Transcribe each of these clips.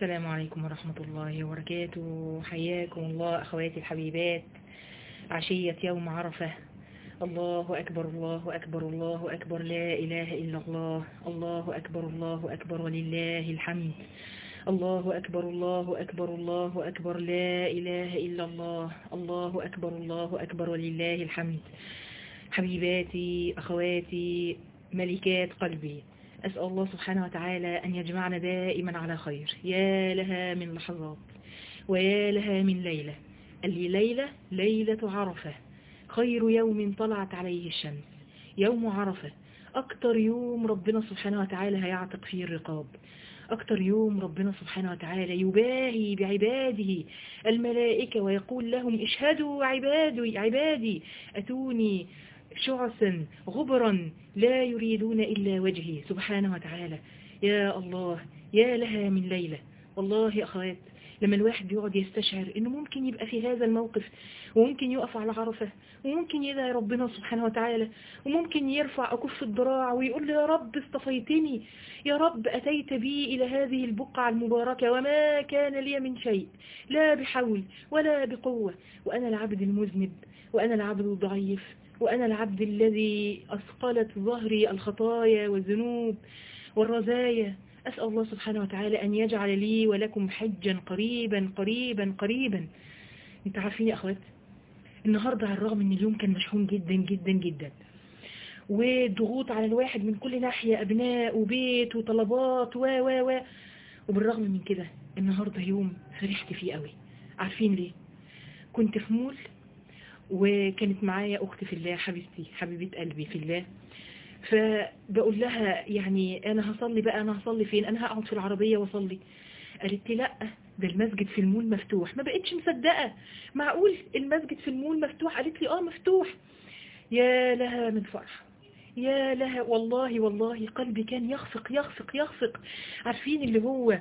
السلام عليكم ورحمة الله وبركاته حياكم الله أخواتي الحبيبات عشية يوم عرفة الله أكبر الله أكبر الله أكبر لا إله إلا الله الله أكبر الله أكبر ولله الحمد الله أكبر الله أكبر الله أكبر لا إله إلا الله الله أكبر الله أكبر ولله الحمد حبيباتي أخواتي ملكات قلبي أسأل الله سبحانه وتعالى أن يجمعنا دائما على خير يا لها من لحظات ويا لها من ليلة اللي ليلة ليلة عرفة خير يوم طلعت عليه الشمس يوم عرفة أكتر يوم ربنا سبحانه وتعالى هيعتق فيه الرقاب أكتر يوم ربنا سبحانه وتعالى يباهي بعباده الملائكة ويقول لهم اشهدوا عبادي عبادي أتوني شعثا غبرا لا يريدون إلا وجهي سبحانه وتعالى يا الله يا لها من ليلة والله يا أخوات لما الواحد يقعد يستشعر انه ممكن يبقى في هذا الموقف وممكن يقف على عرفة وممكن يدعي ربنا سبحانه وتعالى وممكن يرفع أكف الضراع ويقول يا رب اصطفيتني يا رب أتيت بي إلى هذه البقعة المباركة وما كان لي من شيء لا بحول ولا بقوة وأنا العبد المذنب وأنا العبد الضعيف وأنا العبد الذي أثقلت ظهري الخطايا والذنوب والرزايا أسأل الله سبحانه وتعالى أن يجعل لي ولكم حجا قريبا قريبا قريبا انت عارفين يا أخوات النهاردة على الرغم ان اليوم كان مشحون جدا جدا جدا وضغوط على الواحد من كل ناحية أبناء وبيت وطلبات و و و وبالرغم من كده النهاردة يوم فرحت فيه قوي عارفين ليه كنت في مول وكانت معايا أختي في الله حبيبتي حبيبة قلبي في الله فبقول لها يعني أنا هصلي بقى أنا هصلي فين أنا هقعد في العربية وصلي قالت لي لا ده المسجد في المول مفتوح ما بقتش مصدقة معقول المسجد في المول مفتوح قالت لي اه مفتوح يا لها من فرحة يا لها والله والله قلبي كان يخفق يخفق يخفق عارفين اللي هو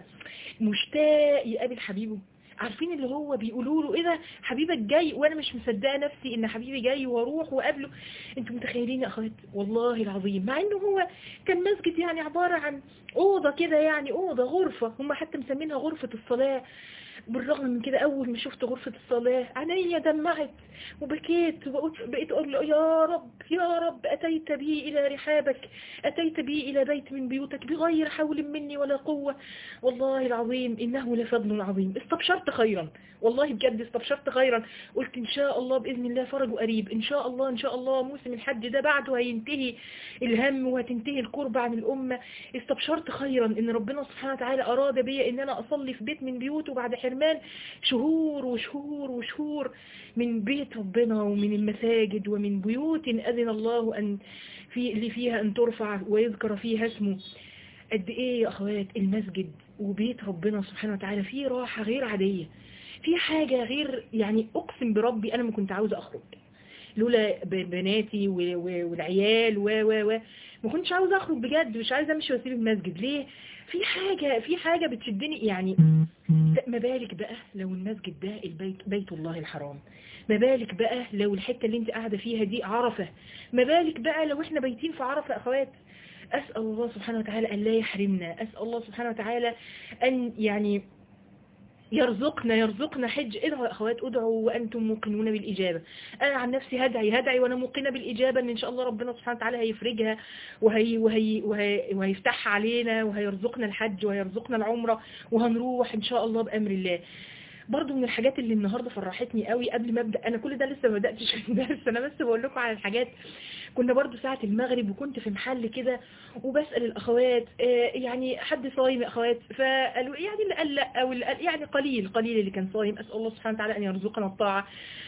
مشتاق يقابل حبيبه عارفين اللي هو بيقولوا له ايه ده حبيبك جاي وانا مش مصدقه نفسي ان حبيبي جاي واروح واقابله انتوا متخيلين يا اخوات والله العظيم مع انه هو كان مسجد يعني عبارة عن اوضه كده يعني اوضه غرفة هم حتى مسمينها غرفة الصلاة بالرغم من كده اول ما شفت غرفة الصلاة عينيا دمعت وبكيت وبقيت اقول له يا رب يا رب اتيت بي الى رحابك اتيت بي الى بيت من بيوتك بغير حول مني ولا قوة والله العظيم انه لفضل عظيم استبشرت خيرا والله بجد استبشرت خيرا قلت ان شاء الله باذن الله فرج قريب ان شاء الله ان شاء الله موسم الحج ده بعده هينتهي الهم وهتنتهي الكرب عن الامة استبشرت خيرا ان ربنا سبحانه وتعالى اراد بي ان انا اصلي في بيت من بيوته بعد حرمان شهور وشهور وشهور من بيت ربنا ومن المساجد ومن بيوت أذن الله أن في اللي فيها أن ترفع ويذكر فيها اسمه قد إيه يا أخوات المسجد وبيت ربنا سبحانه وتعالى فيه راحة غير عادية في حاجة غير يعني أقسم بربي أنا ما كنت عاوزة أخرج لولا بناتي والعيال و و و ما كنتش عاوزة أخرج بجد مش عايزة أمشي وأسيب المسجد ليه في حاجة في حاجة بتشدني يعني ما بالك بقى لو المسجد ده البيت بيت الله الحرام ما بالك بقى لو الحتة اللي انت قاعدة فيها دي عرفة ما بالك بقى لو احنا بيتين في عرفة اخوات أسأل الله سبحانه وتعالى أن لا يحرمنا أسأل الله سبحانه وتعالى أن يعني يرزقنا يرزقنا حج ادعوا يا اخوات ادعوا وانتم موقنون بالاجابه انا عن نفسي هدعي هدعي وانا موقنه بالاجابه ان ان شاء الله ربنا سبحانه وتعالى هيفرجها وهي وهي وهي وهيفتحها علينا وهيرزقنا الحج وهيرزقنا العمره وهنروح ان شاء الله بامر الله برضو من الحاجات اللي النهاردة فرحتني قوي قبل ما ابدا انا كل ده لسه ما بداتش الدرس انا بس بقول لكم على الحاجات كنا برضو ساعة المغرب وكنت في محل كده وبسأل الاخوات يعني حد صايم يا اخوات فقالوا يعني اللي قال لا او اللي قال يعني قليل قليل اللي كان صايم اسال الله سبحانه وتعالى ان يرزقنا الطاعه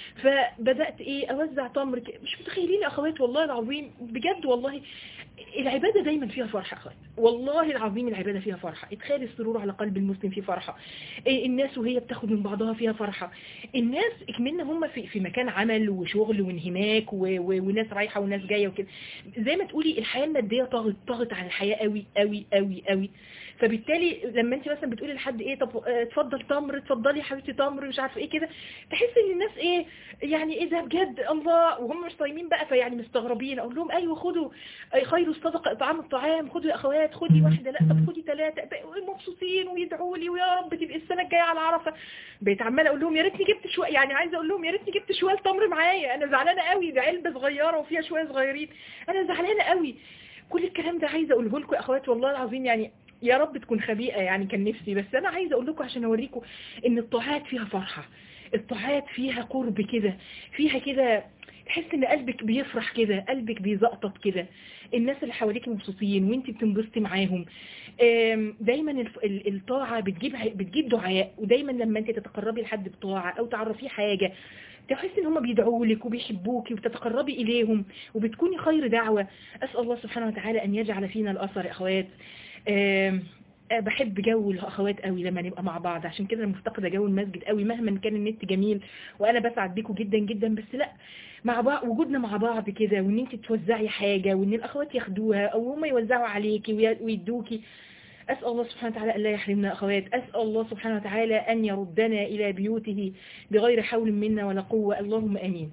فبدات ايه اوزع تمر مش متخيلين يا اخوات والله العظيم بجد والله العبادة دايما فيها فرحة أخوات والله العظيم العبادة فيها فرحة اتخيل السرور على قلب المسلم فيه فرحة الناس وهي بتاخد من بعض بعضها فيها فرحة الناس اكملنا هم في, في مكان عمل وشغل وانهماك و... و... وناس رايحة وناس جاية وكده زي ما تقولي الحياة المادية طغت طغت على الحياة قوي قوي قوي قوي فبالتالي لما انت مثلا بتقولي لحد ايه طب اه، اتفضل تمر اتفضلي يا حبيبتي تمر مش عارفه ايه كده تحس ان الناس ايه يعني ايه ده بجد الله وهم مش صايمين بقى فيعني مستغربين اقول لهم ايوه خدوا اه، خير الصدقه اطعام الطعام خدوا يا اخوات خدي واحده لا طب خدي ثلاثه مبسوطين ويدعوا لي ويا رب تبقي السنه الجايه على عرفه بقيت عماله اقول لهم يا ريتني جبت شويه يعني عايزه اقول لهم يا ريتني جبت شويه تمر معايا انا زعلانه قوي ده علبه صغيره وفيها شويه صغيرين انا زعلانه قوي كل الكلام ده عايزه اقوله لكم يا اخوات والله العظيم يعني يا رب تكون خبيئة يعني كان نفسي بس أنا عايزة أقول لكم عشان أوريكم إن الطاعات فيها فرحة الطاعات فيها قرب كده فيها كده تحس إن قلبك بيفرح كده قلبك بيزقطط كده الناس اللي حواليك مبسوطين وانت بتنبسطي معاهم آم، دايما الف- ال- الطاعة بتجيب ع- بتجيب دعاء ودايما لما انت تتقربي لحد بطاعة او تعرفيه حاجة تحس ان هم بيدعوا لك وبيحبوكي وبتتقربي اليهم وبتكوني خير دعوة اسال الله سبحانه وتعالى ان يجعل فينا الاثر يا اخوات آم، آه، بحب جو الاخوات قوي لما نبقى مع بعض عشان كده انا مفتقده جو المسجد قوي مهما كان النت جميل وانا بسعد بيكم جدا جدا بس لا مع بعض وجودنا مع بعض كده وان انت توزعي حاجه وان الاخوات ياخدوها او هم يوزعوا عليكي وي- ويدوكي أسأل الله سبحانه وتعالى أن لا يحرمنا أخوات أسأل الله سبحانه وتعالى أن يردنا إلى بيوته بغير حول منا ولا قوة اللهم آمين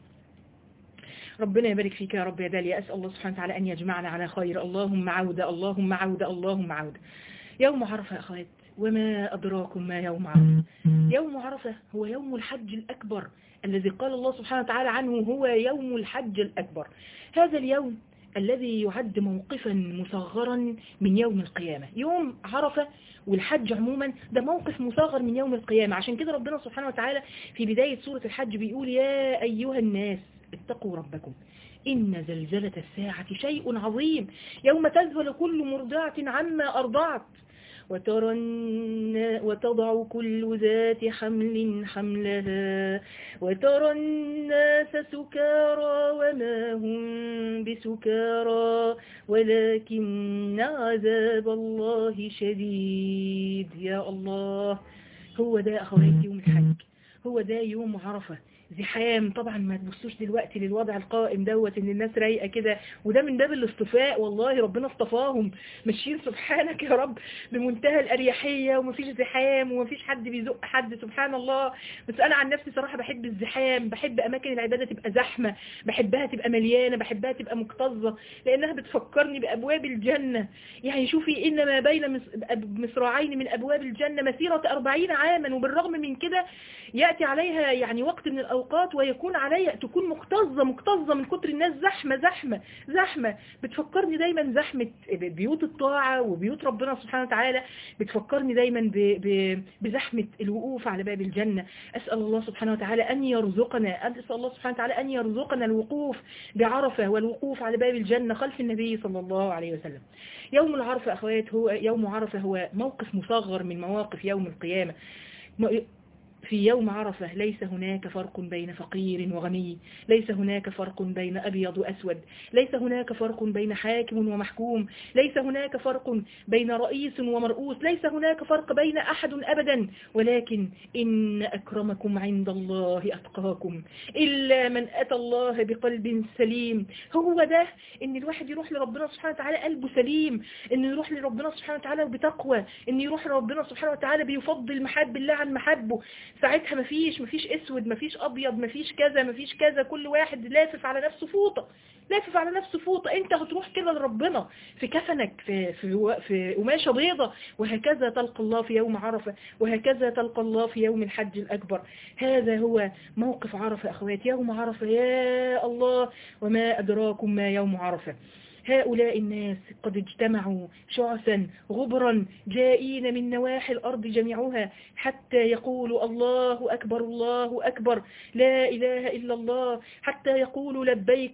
ربنا يبارك فيك يا رب يا داليا أسأل الله سبحانه وتعالى أن يجمعنا على خير اللهم عودة اللهم عودة اللهم عودة يوم عرفة يا أخوات وما أدراكم ما يوم عرفة يوم عرفة هو يوم الحج الأكبر الذي قال الله سبحانه وتعالى عنه هو يوم الحج الأكبر هذا اليوم الذي يعد موقفا مصغرا من يوم القيامة يوم عرفة والحج عموما ده موقف مصغر من يوم القيامة عشان كده ربنا سبحانه وتعالى في بداية سورة الحج بيقول يا أيها الناس اتقوا ربكم إن زلزلة الساعة شيء عظيم يوم تذهل كل مرضعة عما أرضعت وترى النا- وتضع كل ذات حمل حملها وترى الناس سكارى وما هم بسكارى ولكن عذاب الله شديد يا الله هو ده أخواتي يوم الحج هو ده يوم عرفة زحام طبعا ما تبصوش دلوقتي للوضع القائم دوت ان الناس رايقه كده وده من باب الاصطفاء والله ربنا اصطفاهم ماشيين سبحانك يا رب بمنتهى الاريحيه ومفيش زحام ومفيش حد بيزق حد سبحان الله بس انا عن نفسي صراحه بحب الزحام بحب اماكن العباده تبقى زحمه بحبها تبقى مليانه بحبها تبقى مكتظه لانها بتفكرني بابواب الجنه يعني شوفي ان ما بين مص- أب- مصراعين من ابواب الجنه مسيره 40 عاما وبالرغم من كده يأتي عليها يعني وقت من الأوقات ويكون عليها تكون مكتظة مكتظة من كتر الناس زحمة زحمة زحمة بتفكرني دايما زحمة بيوت الطاعة وبيوت ربنا سبحانه وتعالى بتفكرني دايما ب- ب- بزحمة الوقوف على باب الجنة أسأل الله سبحانه وتعالى أن يرزقنا أسأل الله سبحانه وتعالى أن يرزقنا الوقوف بعرفة والوقوف على باب الجنة خلف النبي صلى الله عليه وسلم يوم العرفة أخوات هو يوم عرفة هو موقف مصغر من مواقف يوم القيامة م- في يوم عرفة ليس هناك فرق بين فقير وغني ليس هناك فرق بين أبيض وأسود ليس هناك فرق بين حاكم ومحكوم ليس هناك فرق بين رئيس ومرؤوس ليس هناك فرق بين أحد أبدا ولكن إن أكرمكم عند الله أتقاكم إلا من أتى الله بقلب سليم هو ده إن الواحد يروح لربنا سبحانه وتعالى قلبه سليم إنه يروح لربنا سبحانه وتعالى بتقوى إنه يروح لربنا سبحانه وتعالى بيفضل محب الله عن محبه ساعتها مفيش مفيش اسود مفيش ابيض مفيش كذا مفيش كذا كل واحد لافف على نفسه فوطه لافف على نفسه فوطه انت هتروح كده لربنا في كفنك في في في قماشه بيضه وهكذا تلقى الله في يوم عرفه وهكذا تلقى الله في يوم الحج الاكبر هذا هو موقف عرفه اخوات يوم عرفه يا الله وما ادراكم ما يوم عرفه هؤلاء الناس قد اجتمعوا شعثا غبرا جائين من نواحي الأرض جميعها حتى يقولوا الله أكبر الله أكبر لا إله إلا الله حتى يقولوا لبيك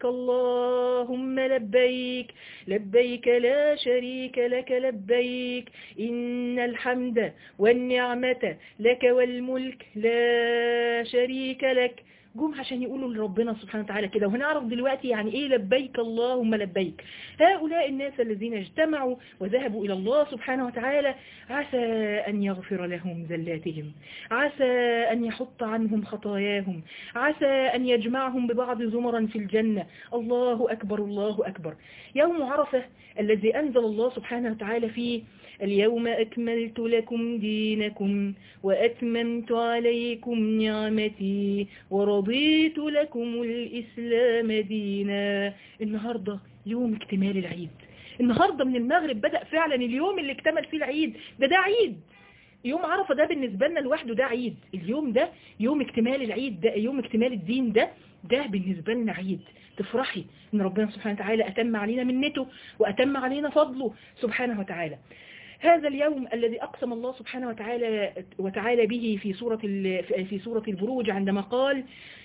اللهم لبيك لبيك لا شريك لك لبيك إن الحمد والنعمة لك والملك لا شريك لك جم عشان يقولوا لربنا سبحانه وتعالى كده وهنعرف دلوقتي يعني ايه لبيك اللهم لبيك هؤلاء الناس الذين اجتمعوا وذهبوا إلى الله سبحانه وتعالى عسى أن يغفر لهم زلاتهم عسى أن يحط عنهم خطاياهم عسى أن يجمعهم ببعض زمرا في الجنة الله أكبر الله أكبر يوم عرفة الذي أنزل الله سبحانه وتعالى فيه اليوم أكملت لكم دينكم وأتممت عليكم نعمتي ورضيت لكم الإسلام دينا النهاردة يوم اكتمال العيد النهاردة من المغرب بدأ فعلا اليوم اللي اكتمل فيه العيد ده ده عيد يوم عرفة ده بالنسبة لنا لوحده ده عيد اليوم ده يوم اكتمال العيد ده يوم اكتمال الدين ده ده بالنسبة لنا عيد تفرحي ان ربنا سبحانه وتعالى أتم علينا منته وأتم علينا فضله سبحانه وتعالى هذا اليوم الذي أقسم الله سبحانه وتعالى وتعالى به في سورة في سورة البروج عندما قال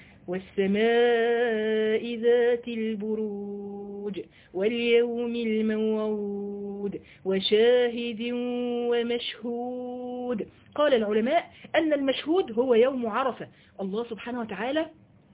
والسماء ذات البروج واليوم الموعود وشاهد ومشهود قال العلماء أن المشهود هو يوم عرفة الله سبحانه وتعالى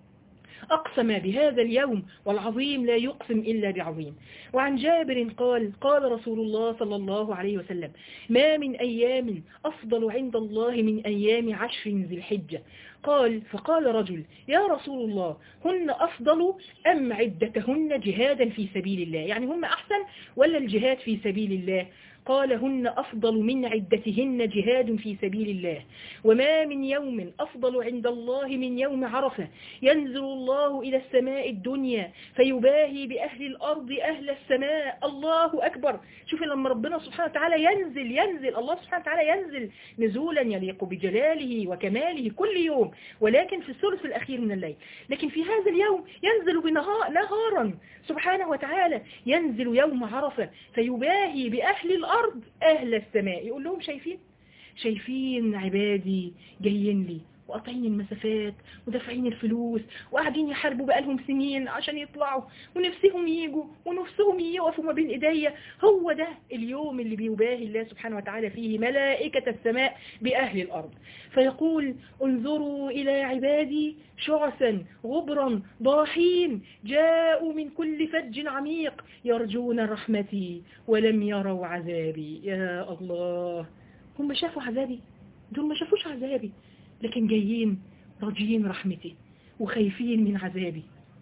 أقسم بهذا اليوم والعظيم لا يقسم إلا بعظيم وعن جابر قال قال رسول الله صلى الله عليه وسلم ما من أيام أفضل عند الله من أيام عشر ذي الحجة قال فقال رجل يا رسول الله هن أفضل أم عدتهن جهادا في سبيل الله يعني هم أحسن ولا الجهاد في سبيل الله قال هن أفضل من عدتهن جهاد في سبيل الله وما من يوم أفضل عند الله من يوم عرفة ينزل الله إلى السماء الدنيا فيباهي بأهل الأرض أهل السماء الله أكبر شوف لما ربنا سبحانه وتعالى ينزل ينزل الله سبحانه وتعالى ينزل نزولا يليق بجلاله وكماله كل يوم ولكن في الثلث الأخير من الليل لكن في هذا اليوم ينزل بنهار نهارا سبحانه وتعالى ينزل يوم عرفة فيباهي بأهل الأرض الأرض أهل السماء يقول لهم شايفين شايفين عبادي جايين لي وقاطعين المسافات ودافعين الفلوس وقاعدين يحاربوا بقالهم سنين عشان يطلعوا ونفسهم يجوا ونفسهم يقفوا ما بين ايديا هو ده اليوم اللي بيباهي الله سبحانه وتعالى فيه ملائكة السماء بأهل الأرض فيقول انظروا إلى عبادي شعثا غبرا ضاحين جاءوا من كل فج عميق يرجون رحمتي ولم يروا عذابي يا الله هم شافوا عذابي دول ما شافوش عذابي لكن جايين راجين رحمتي وخايفين من عذابي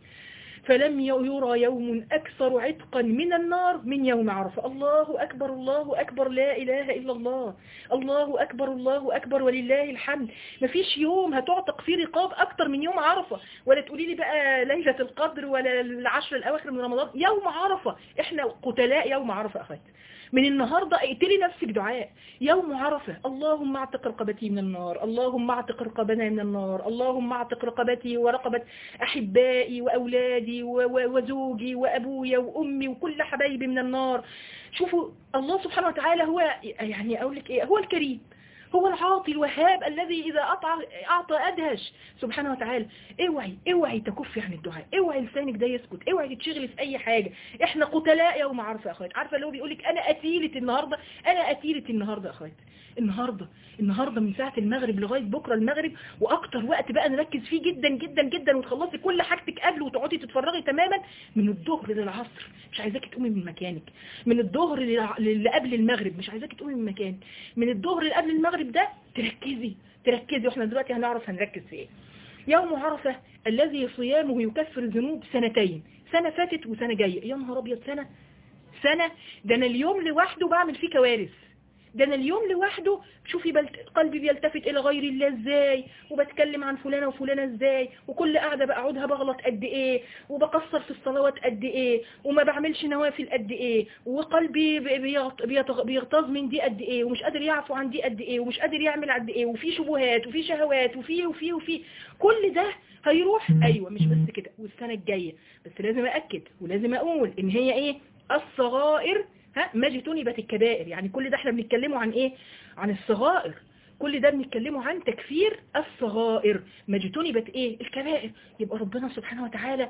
فلم يرى يوم أكثر عتقا من النار من يوم عرفة الله أكبر الله أكبر لا إله إلا الله الله أكبر الله أكبر ولله الحمد مفيش يوم هتعتق فيه رقاب أكتر من يوم عرفة ولا تقولي لي بقى ليلة القدر ولا العشر الأواخر من رمضان يوم عرفة إحنا قتلاء يوم عرفة أخوات من النهاردة اقتلي نفسك دعاء يوم عرفة اللهم اعتق رقبتي من النار اللهم اعتق رقبنا من النار اللهم اعتق رقبتي ورقبة أحبائي وأولادي وزوجي وأبويا وأمي وكل حبايبي من النار شوفوا الله سبحانه وتعالى هو يعني أقول لك إيه هو الكريم هو العاطي الوهاب الذي إذا أعطى, أعطى أدهش سبحانه وتعالى اوعي اوعي تكفي عن الدعاء اوعي لسانك ده يسكت اوعي تشغلي في أي حاجة احنا قتلاء يوم عارفة يا أخوات عارفة اللي هو بيقولك أنا أتيلة النهاردة أنا أتيلة النهاردة يا أخوات النهاردة النهاردة من ساعة المغرب لغاية بكرة المغرب وأكتر وقت بقى نركز فيه جدا جدا جدا وتخلصي كل حاجتك قبل وتقعدي تتفرغي تماما من الظهر للعصر مش عايزاكي تقومي من مكانك من الظهر اللي قبل المغرب مش عايزاكي تقومي من مكانك من الظهر اللي قبل المغرب ده تركزي تركزي واحنا دلوقتي هنعرف هنركز في ايه يوم عرفة الذي صيامه يكفر الذنوب سنتين سنة فاتت وسنة جاية يا نهار ابيض سنة سنة ده انا اليوم لوحده بعمل فيه كوارث ده انا اليوم لوحده شوفي بلت... قلبي بيلتفت الى غير الله ازاي وبتكلم عن فلانة وفلانة ازاي وكل قاعدة بقعدها بغلط قد ايه وبقصر في الصلوات قد ايه وما بعملش نوافل قد ايه وقلبي بيغط... بيغط... بيغتاظ من دي قد ايه ومش قادر يعفو عن دي قد ايه ومش قادر يعمل قد ايه وفي شبهات وفي شهوات وفي وفي وفي كل ده هيروح ايوه مش بس كده والسنة الجاية بس لازم اكد ولازم اقول ان هي ايه الصغائر ها ما جتنبت الكبائر يعني كل ده احنا بنتكلموا عن ايه عن الصغائر كل ده بنتكلموا عن تكفير الصغائر ما جتنبت ايه الكبائر يبقى ربنا سبحانه وتعالى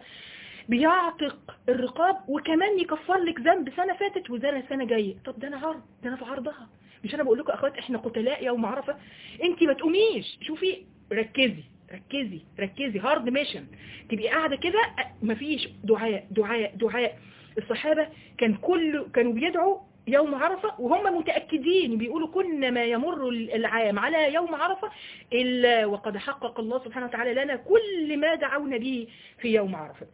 بيعتق الرقاب وكمان يكفر لك ذنب سنة فاتت وذنب سنة جاية طب ده انا عرض ده انا في عرضها مش انا بقول لكم اخوات احنا قتلاء يوم عرفة انت ما تقوميش شوفي ركزي ركزي ركزي هارد ميشن تبقي قاعدة كده مفيش دعاء دعاء دعاء الصحابة كان كل كانوا بيدعوا يوم عرفة وهم متأكدين بيقولوا كنا ما يمر العام على يوم عرفة إلا وقد حقق الله سبحانه وتعالى لنا كل ما دعونا به في يوم عرفة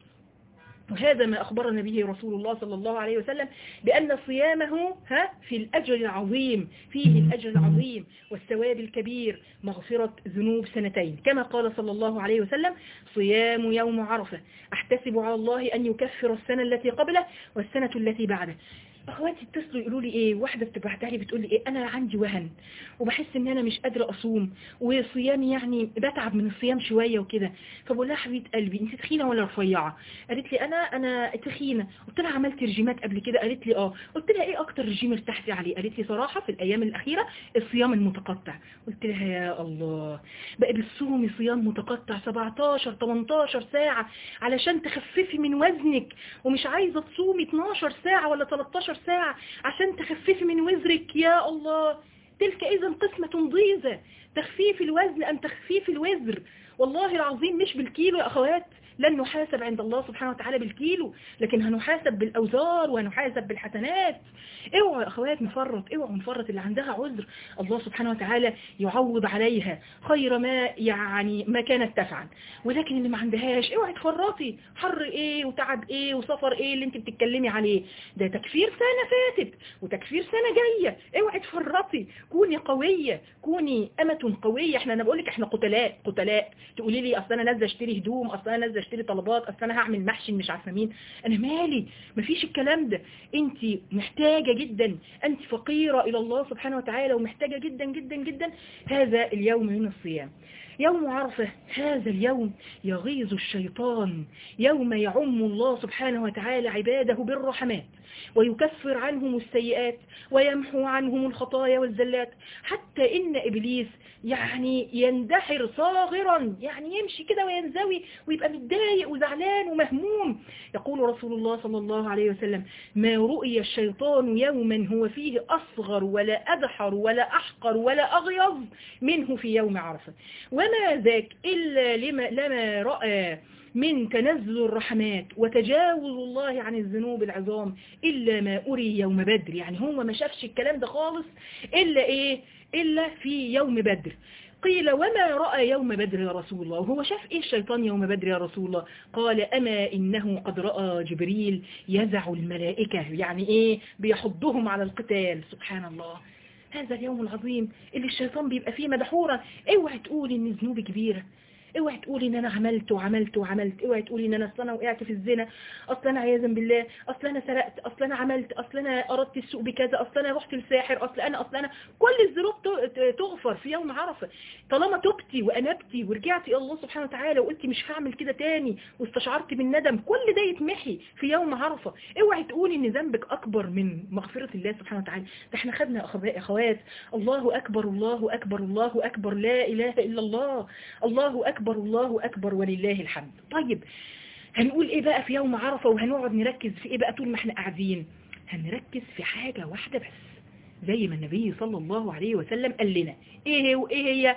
وهذا ما أخبرنا به رسول الله صلى الله عليه وسلم بأن صيامه ها في الأجر العظيم فيه الأجر العظيم والثواب الكبير مغفرة ذنوب سنتين كما قال صلى الله عليه وسلم صيام يوم عرفة أحتسب على الله أن يكفر السنة التي قبله والسنة التي بعده اخواتي اتصلوا يقولوا لي ايه واحده بتبعتها لي بتقول لي ايه انا عندي وهن وبحس ان انا مش قادره اصوم وصيامي يعني بتعب من الصيام شويه وكده فبقول لها حبيبه قلبي انت تخينه ولا رفيعه قالت لي انا انا تخينه قلت لها عملت رجيمات قبل كده قالت لي اه قلت لها ايه اكتر رجيم ارتحتي عليه قالت لي صراحه في الايام الاخيره الصيام المتقطع قلت لها يا الله بقى بتصومي صيام متقطع 17 18 ساعه علشان تخففي من وزنك ومش عايزه تصومي 12 ساعه ولا 13 ساعة عشان تخففي من وزرك يا الله تلك إذا قسمة ضيزة تخفيف الوزن أم تخفيف الوزر والله العظيم مش بالكيلو يا أخوات لن نحاسب عند الله سبحانه وتعالى بالكيلو لكن هنحاسب بالأوزار وهنحاسب بالحسنات اوعوا يا أخوات نفرط اوعوا نفرط اللي عندها عذر الله سبحانه وتعالى يعوض عليها خير ما يعني ما كانت تفعل ولكن اللي ما عندهاش اوعي تفرطي حر ايه وتعب ايه وسفر ايه اللي انت بتتكلمي عليه ده تكفير سنة فاتت وتكفير سنة جاية اوعي تفرطي كوني قوية كوني أمة قوية احنا انا بقولك احنا قتلاء قتلاء تقولي لي اصل انا نازله اشتري هدوم اصل انا نازله اشتري طلبات اصل انا هعمل محشي مش عارفه مين انا مالي مفيش الكلام ده انت محتاجه جدا انت فقيره الى الله سبحانه وتعالى ومحتاجه جدا جدا جدا هذا اليوم من الصيام يوم عرفة هذا اليوم يغيظ الشيطان يوم يعم الله سبحانه وتعالى عباده بالرحمات ويكفر عنهم السيئات ويمحو عنهم الخطايا والزلات حتى إن إبليس يعني يندحر صاغرا يعني يمشي كده وينزوي ويبقى متضايق وزعلان ومهموم يقول رسول الله صلى الله عليه وسلم ما رؤي الشيطان يوما هو فيه أصغر ولا أدحر ولا أحقر ولا أغيظ منه في يوم عرفة وما ذاك إلا لما, لما رأى من تنزل الرحمات وتجاوز الله عن الذنوب العظام إلا ما أري يوم بدر يعني هو ما شافش الكلام ده خالص إلا إيه إلا في يوم بدر قيل وما رأى يوم بدر يا رسول الله وهو شاف إيه الشيطان يوم بدر يا رسول الله قال أما إنه قد رأى جبريل يزع الملائكة يعني إيه بيحضهم على القتال سبحان الله هذا اليوم العظيم اللي الشيطان بيبقى فيه مدحورة اوعي تقولي ان ذنوبي كبيرة اوعي تقولي ان انا عملت وعملت وعملت اوعي تقولي ان انا اصل انا وقعت في الزنا اصل انا عياذا بالله اصل انا سرقت اصل انا عملت اصل انا اردت السوء بكذا اصل انا رحت لساحر اصل انا اصل انا كل الذنوب تغفر في يوم عرفه طالما تبتي وانبتي ورجعتي الى الله سبحانه وتعالى وقلتي مش هعمل كده تاني واستشعرتي بالندم كل ده يتمحي في يوم عرفه اوعي تقولي ان ذنبك اكبر من مغفره الله سبحانه وتعالى ده احنا خدنا اخوات الله اكبر الله اكبر الله اكبر لا اله الا الله الله اكبر أكبر الله أكبر ولله الحمد طيب هنقول إيه بقى في يوم عرفة وهنقعد نركز في إيه بقى طول ما احنا قاعدين هنركز في حاجة واحدة بس زي ما النبي صلى الله عليه وسلم قال لنا إيه وإيه هي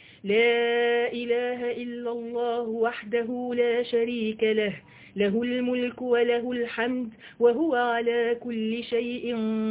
لا إله إلا الله وحده لا شريك له له الملك وله الحمد وهو على كل شيء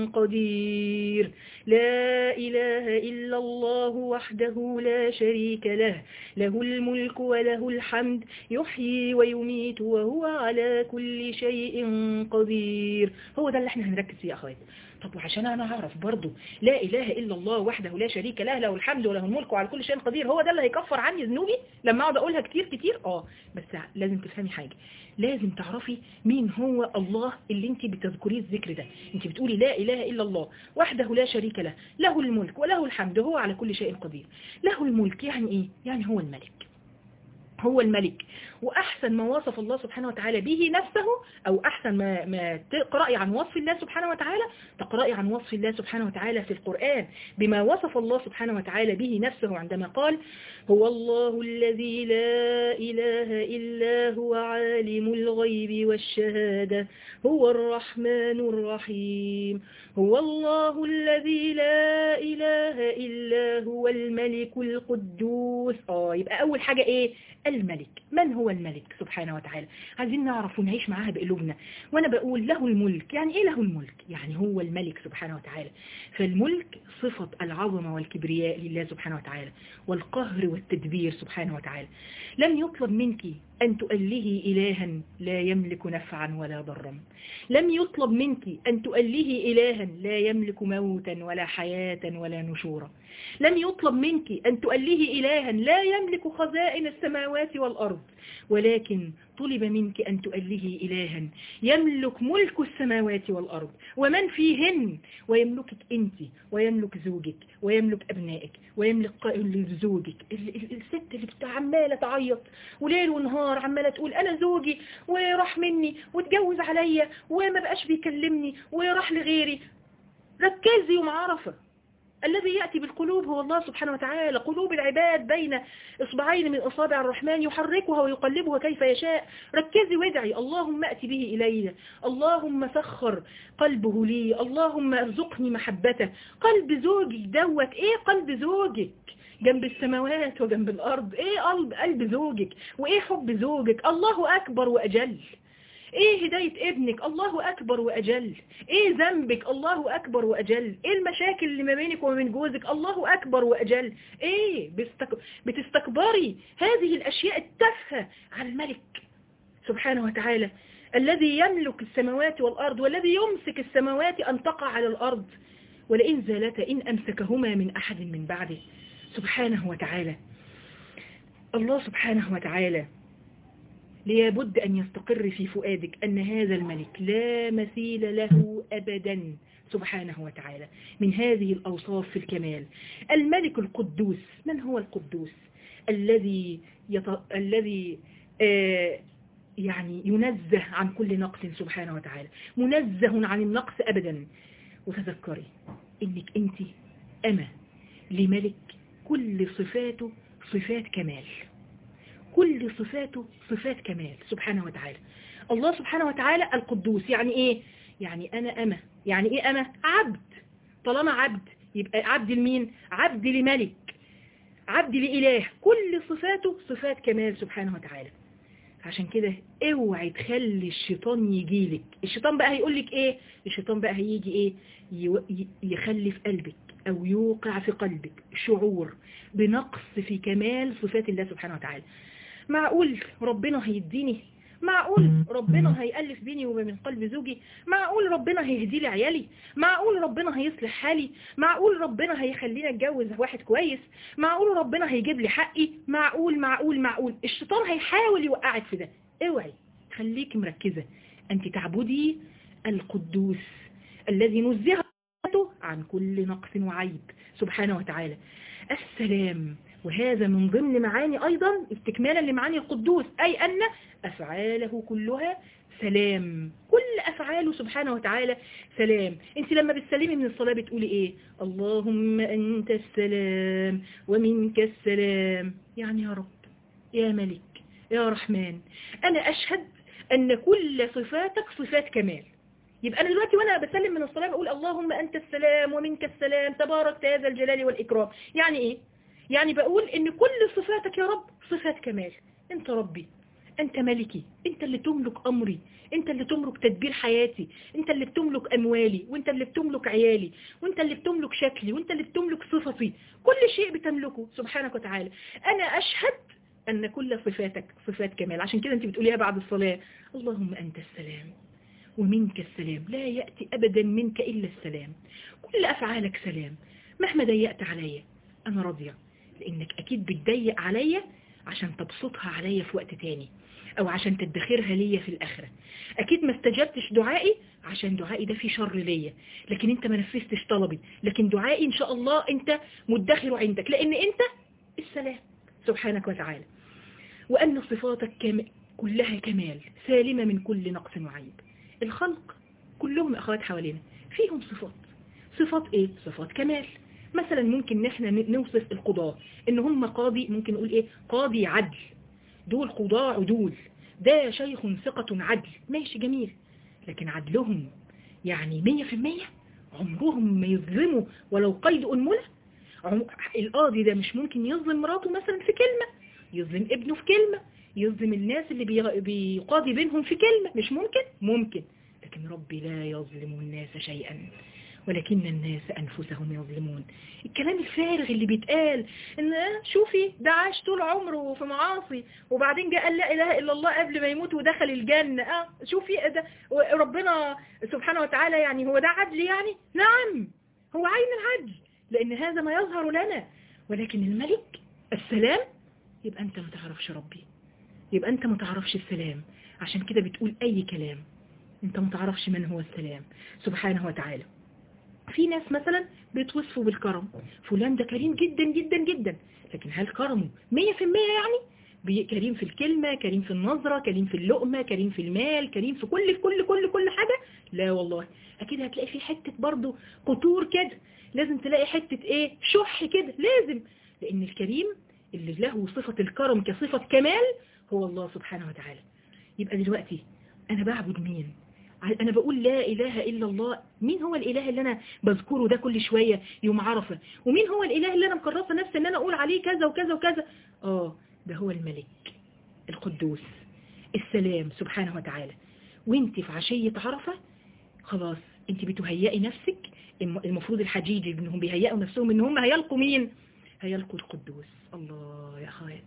قدير لا إله إلا الله وحده لا شريك له له الملك وله الحمد يحيي ويميت وهو على كل شيء قدير هو ده اللي احنا هنركز فيه يا أخواتي طب وعشان انا اعرف برضو لا اله الا الله وحده لا شريك له له الحمد وله الملك وعلى كل شيء قدير هو ده اللي هيكفر عني ذنوبي لما اقعد اقولها كتير كتير اه بس لازم تفهمي حاجة لازم تعرفي مين هو الله اللي انت بتذكريه الذكر ده انت بتقولي لا اله الا الله وحده لا شريك له له الملك وله الحمد هو على كل شيء قدير له الملك يعني ايه يعني هو الملك هو الملك وأحسن ما وصف الله سبحانه وتعالى به نفسه أو أحسن ما, ما تقرأي عن وصف الله سبحانه وتعالى تقرأي عن وصف الله سبحانه وتعالى في القرآن بما وصف الله سبحانه وتعالى به نفسه عندما قال هو الله الذي لا إله إلا هو عالم الغيب والشهادة هو الرحمن الرحيم هو الله الذي لا إله إلا هو الملك القدوس آه يبقى أول حاجة إيه الملك من هو الملك سبحانه وتعالى عايزين نعرف ونعيش معاها بقلوبنا وأنا بقول له الملك يعني إيه له الملك يعني هو الملك سبحانه وتعالى فالملك صفة العظمة والكبرياء لله سبحانه وتعالى والقهر والتدبير سبحانه وتعالى لم يطلب منك أن تؤلهي إلها لا يملك نفعا ولا ضرا لم يطلب منك أن تؤلهي إلها لا يملك موتا ولا حياة ولا نشورا لم يطلب منك أن تؤلهي إلها لا يملك خزائن السماوات والأرض ولكن طلب منك أن تؤلهي إلها يملك ملك السماوات والأرض ومن فيهن ويملكك أنت ويملك زوجك ويملك أبنائك ويملك زوجك الست اللي عمالة تعيط وليل ونهار عمالة تقول أنا زوجي وراح مني واتجوز عليا وما بقاش بيكلمني وراح لغيري ركزي ومعرفة الذي يأتي بالقلوب هو الله سبحانه وتعالى قلوب العباد بين إصبعين من أصابع الرحمن يحركها ويقلبها كيف يشاء ركزي وادعي اللهم أتي به إلي اللهم سخر قلبه لي اللهم ارزقني محبته قلب زوجك دوت ايه قلب زوجك جنب السماوات وجنب الأرض ايه قلب قلب زوجك وايه حب زوجك الله أكبر وأجل ايه هداية ابنك الله اكبر واجل ايه ذنبك الله اكبر واجل ايه المشاكل اللي ما بينك وما بين جوزك الله اكبر واجل ايه بستك... بتستكبري هذه الاشياء التافهة على الملك سبحانه وتعالى الذي يملك السماوات والارض والذي يمسك السماوات ان تقع على الارض ولئن زالتا ان امسكهما من احد من بعده سبحانه وتعالى الله سبحانه وتعالى لابد أن يستقر في فؤادك أن هذا الملك لا مثيل له أبدا سبحانه وتعالى من هذه الأوصاف في الكمال الملك القدوس من هو القدوس الذي يط... الذي آه يعني ينزه عن كل نقص سبحانه وتعالى منزه عن النقص أبدا وتذكري إنك أنت أما لملك كل صفاته صفات كمال كل صفاته صفات كمال سبحانه وتعالى الله سبحانه وتعالى القدوس يعني ايه يعني انا اما يعني ايه اما عبد طالما عبد يبقى عبد لمين عبد لملك عبد لإله كل صفاته صفات كمال سبحانه وتعالى عشان كده اوعي تخلي الشيطان يجيلك الشيطان بقى هيقولك ايه الشيطان بقى هيجي ايه يخلي في قلبك او يوقع في قلبك شعور بنقص في كمال صفات الله سبحانه وتعالى معقول ربنا هيديني معقول ربنا هيألف بيني وبين قلب زوجي معقول ربنا هيهدي لي عيالي معقول ربنا هيصلح حالي معقول ربنا هيخليني اتجوز واحد كويس معقول ربنا هيجيب لي حقي معقول معقول معقول الشيطان هيحاول يوقعك في ده اوعي خليك مركزة انت تعبدي القدوس الذي نزهته عن كل نقص وعيب سبحانه وتعالى السلام وهذا من ضمن معاني أيضا استكمالا لمعاني القدوس أي أن أفعاله كلها سلام كل أفعاله سبحانه وتعالى سلام انت لما بتسلمي من الصلاة بتقولي ايه اللهم أنت السلام ومنك السلام يعني يا رب يا ملك يا رحمن أنا أشهد أن كل صفاتك صفات كمال يبقى أنا دلوقتي وأنا بسلم من الصلاة بقول اللهم أنت السلام ومنك السلام تبارك هذا الجلال والإكرام يعني إيه يعني بقول ان كل صفاتك يا رب صفات كمال انت ربي انت ملكي انت اللي تملك امري انت اللي تملك تدبير حياتي انت اللي بتملك اموالي وانت اللي بتملك عيالي وانت اللي بتملك شكلي وانت اللي بتملك صفتي كل شيء بتملكه سبحانك وتعالى انا اشهد ان كل صفاتك صفات كمال عشان كده انت بتقوليها بعد الصلاة اللهم انت السلام ومنك السلام لا يأتي ابدا منك الا السلام كل افعالك سلام مهما ضيقت عليا انا راضيه لانك اكيد بتضيق عليا عشان تبسطها عليا في وقت تاني او عشان تدخرها ليا في الاخرة اكيد ما استجبتش دعائي عشان دعائي ده فيه شر ليا لكن انت ما نفذتش طلبي لكن دعائي ان شاء الله انت مدخر عندك لان انت السلام سبحانك وتعالى وأن صفاتك كم... كلها كمال سالمة من كل نقص وعيب الخلق كلهم أخوات حوالينا فيهم صفات صفات ايه صفات كمال مثلا ممكن ان احنا نوصف القضاة ان هم قاضي ممكن نقول ايه قاضي عدل دول قضاة عدول ده شيخ ثقة عدل ماشي جميل لكن عدلهم يعني مية في المية عمرهم ما يظلموا ولو قيد أنملة القاضي ده مش ممكن يظلم مراته مثلا في كلمة يظلم ابنه في كلمة يظلم الناس اللي بيقاضي بينهم في كلمة مش ممكن ممكن لكن ربي لا يظلم الناس شيئا ولكن الناس أنفسهم يظلمون الكلام الفارغ اللي بيتقال ان شوفي ده عاش طول عمره في معاصي وبعدين جاء قال لا إله إلا الله قبل ما يموت ودخل الجنة اه شوفي ده ربنا سبحانه وتعالى يعني هو ده عدل يعني نعم هو عين العدل لأن هذا ما يظهر لنا ولكن الملك السلام يبقى أنت ما تعرفش ربي يبقى أنت ما تعرفش السلام عشان كده بتقول أي كلام أنت ما تعرفش من هو السلام سبحانه وتعالى في ناس مثلا بيتوصفوا بالكرم فلان ده كريم جدا جدا جدا لكن هل كرمه مية في المية يعني كريم في الكلمة كريم في النظرة كريم في اللقمة كريم في المال كريم في كل كل كل كل حاجة لا والله أكيد هتلاقي في حتة برضو قطور كده لازم تلاقي حتة ايه شح كده لازم لأن الكريم اللي له صفة الكرم كصفة كمال هو الله سبحانه وتعالى يبقى دلوقتي أنا بعبد مين أنا بقول لا إله إلا الله مين هو الإله اللي أنا بذكره ده كل شوية يوم عرفة ومين هو الإله اللي أنا مكرسة نفسي أن أنا أقول عليه كذا وكذا وكذا آه ده هو الملك القدوس السلام سبحانه وتعالى وانت في عشية عرفة خلاص انت بتهيئي نفسك المفروض الحجيج انهم بيهيئوا نفسهم ان هم هيلقوا مين هيلقوا القدوس الله يا أخوات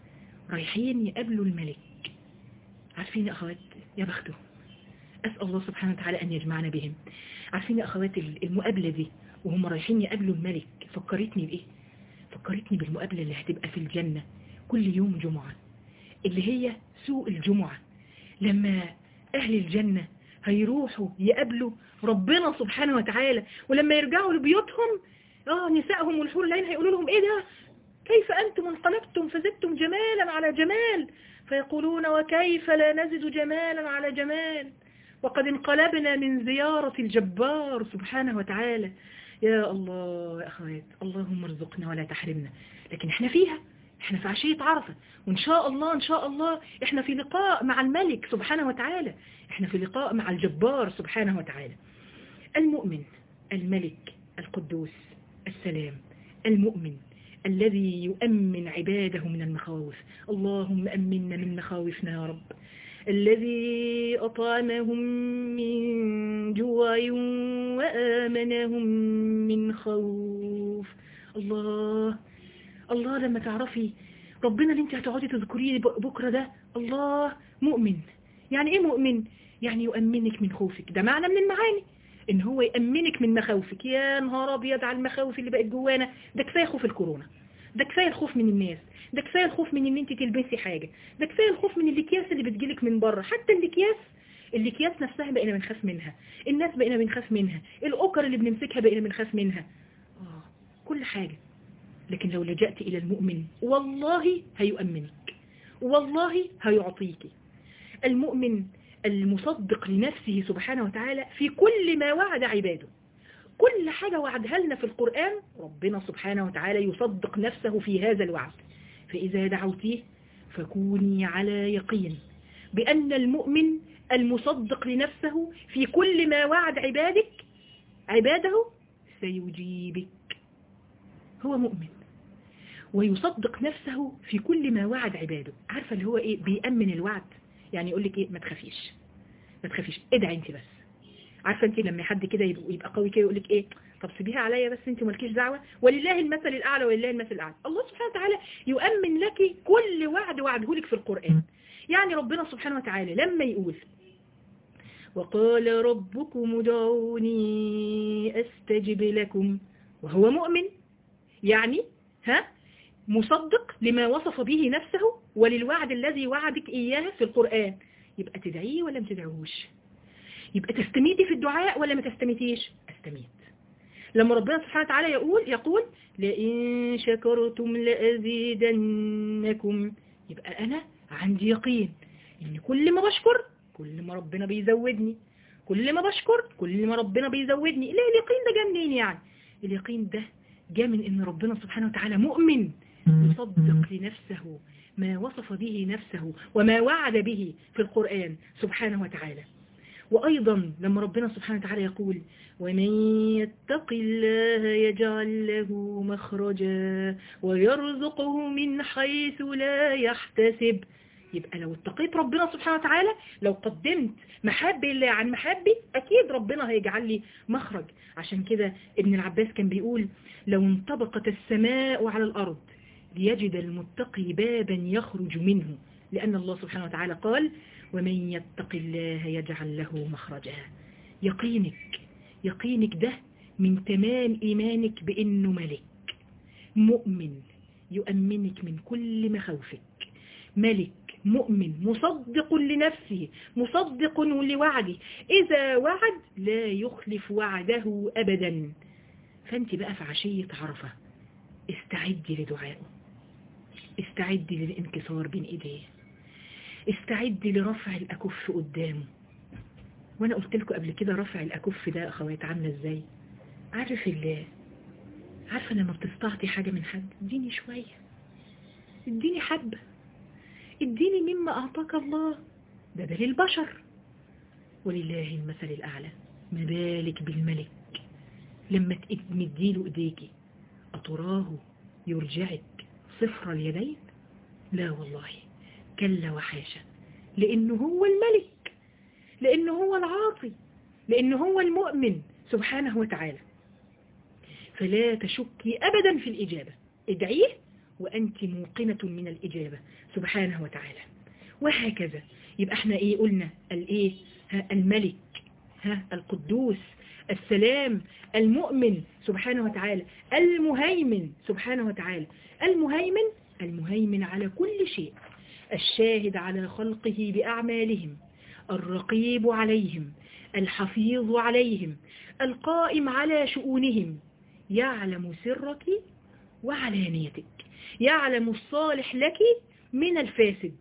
رايحين يقابلوا الملك عارفين يا أخوات يا بخته أسأل الله سبحانه وتعالى أن يجمعنا بهم عارفين يا أخوات المقابلة دي وهم رايحين يقابلوا الملك فكرتني بإيه فكرتني بالمقابلة اللي هتبقى في الجنة كل يوم جمعة اللي هي سوء الجمعة لما أهل الجنة هيروحوا يقابلوا ربنا سبحانه وتعالى ولما يرجعوا لبيوتهم اه نسائهم والحور العين هيقولوا لهم ايه ده كيف أنتم انقلبتم فزدتم جمالا على جمال فيقولون وكيف لا نزد جمالا على جمال وقد انقلبنا من زيارة الجبار سبحانه وتعالى يا الله يا أخوات اللهم ارزقنا ولا تحرمنا لكن احنا فيها احنا في عشية عرفة وان شاء الله ان شاء الله احنا في لقاء مع الملك سبحانه وتعالى احنا في لقاء مع الجبار سبحانه وتعالى المؤمن الملك القدوس السلام المؤمن الذي يؤمن عباده من المخاوف اللهم أمنا من مخاوفنا يا رب الذي أطعمهم من جوع وآمنهم من خوف الله الله لما تعرفي ربنا اللي انت هتقعدي تذكريه بكرة ده الله مؤمن يعني ايه مؤمن يعني يؤمنك من خوفك ده معنى من المعاني ان هو يأمنك من مخاوفك يا نهار ابيض على المخاوف اللي بقت جوانا ده كفايه خوف الكورونا ده كفايه الخوف من الناس ده كفايه الخوف من ان انت تلبسي حاجة ده كفايه الخوف من الاكياس اللي بتجيلك من بره حتى الاكياس الاكياس نفسها بقينا بنخاف منها الناس بقينا بنخاف منها الاوكر اللي بنمسكها بقينا بنخاف منها آه كل حاجة لكن لو لجأت إلى المؤمن والله هيؤمنك والله هيعطيك المؤمن المصدق لنفسه سبحانه وتعالى في كل ما وعد عباده كل حاجة وعدها لنا في القرآن ربنا سبحانه وتعالى يصدق نفسه في هذا الوعد فإذا دعوتيه فكوني على يقين بأن المؤمن المصدق لنفسه في كل ما وعد عبادك عباده سيجيبك هو مؤمن ويصدق نفسه في كل ما وعد عباده عارفة اللي هو ايه بيأمن الوعد يعني يقول لك ايه ما تخافيش ما تخافيش ادعي انت بس عارفة انت لما حد كده يبقى قوي كده يقول لك ايه طب سيبيها عليا بس انت مالكيش دعوة ولله المثل الاعلى ولله المثل الاعلى الله سبحانه وتعالى يؤمن لك كل وعد وعده لك في القرآن يعني ربنا سبحانه وتعالى لما يقول وقال ربكم ادعوني استجب لكم وهو مؤمن يعني ها مصدق لما وصف به نفسه وللوعد الذي وعدك إياه في القرآن يبقى تدعيه ولا ما تدعوش يبقى تستميتي في الدعاء ولا ما تستميتيش استميت لما ربنا سبحانه وتعالى يقول يقول لئن شكرتم لأزيدنكم يبقى أنا عندي يقين إن كل ما بشكر كل ما ربنا بيزودني كل ما بشكر كل ما ربنا بيزودني لا اليقين ده جه منين يعني اليقين ده جاء من ان ربنا سبحانه وتعالى مؤمن يصدق لنفسه ما وصف به نفسه وما وعد به في القرآن سبحانه وتعالى وأيضا لما ربنا سبحانه وتعالى يقول ومن يتق الله يجعل له مخرجا ويرزقه من حيث لا يحتسب يبقى لو اتقيت ربنا سبحانه وتعالى لو قدمت محب الله عن محبي أكيد ربنا هيجعل لي مخرج عشان كده ابن العباس كان بيقول لو انطبقت السماء على الأرض ليجد المتقي بابا يخرج منه لأن الله سبحانه وتعالى قال ومن يتق الله يجعل له مخرجا يقينك يقينك ده من تمام إيمانك بأنه ملك مؤمن يؤمنك من كل مخاوفك ملك مؤمن مصدق لنفسه مصدق لوعده إذا وعد لا يخلف وعده أبدا فأنت بقى في عشية عرفة استعدي لدعائه استعدي للانكسار بين إيديه استعدي لرفع الأكف قدامه وأنا قلت لكم قبل كده رفع الأكف ده أخوات عاملة إزاي عارف الله عارفة لما بتستعطي حاجة من حد اديني شوية اديني حبة اديني مما أعطاك الله ده ده للبشر ولله المثل الأعلى ما بالك بالملك لما تمديله ايديكي أتراه يرجعك صفر اليدين لا والله كلا وحاشا لأنه هو الملك لأنه هو العاطي لأنه هو المؤمن سبحانه وتعالى فلا تشكي أبدا في الإجابة ادعيه وأنت موقنة من الإجابة سبحانه وتعالى وهكذا يبقى احنا ايه قلنا الايه ها الملك ها القدوس السلام المؤمن سبحانه وتعالى المهيمن سبحانه وتعالى المهيمن المهيمن على كل شيء الشاهد على خلقه بأعمالهم الرقيب عليهم الحفيظ عليهم القائم على شؤونهم يعلم سرك وعلانيتك يعلم الصالح لك من الفاسد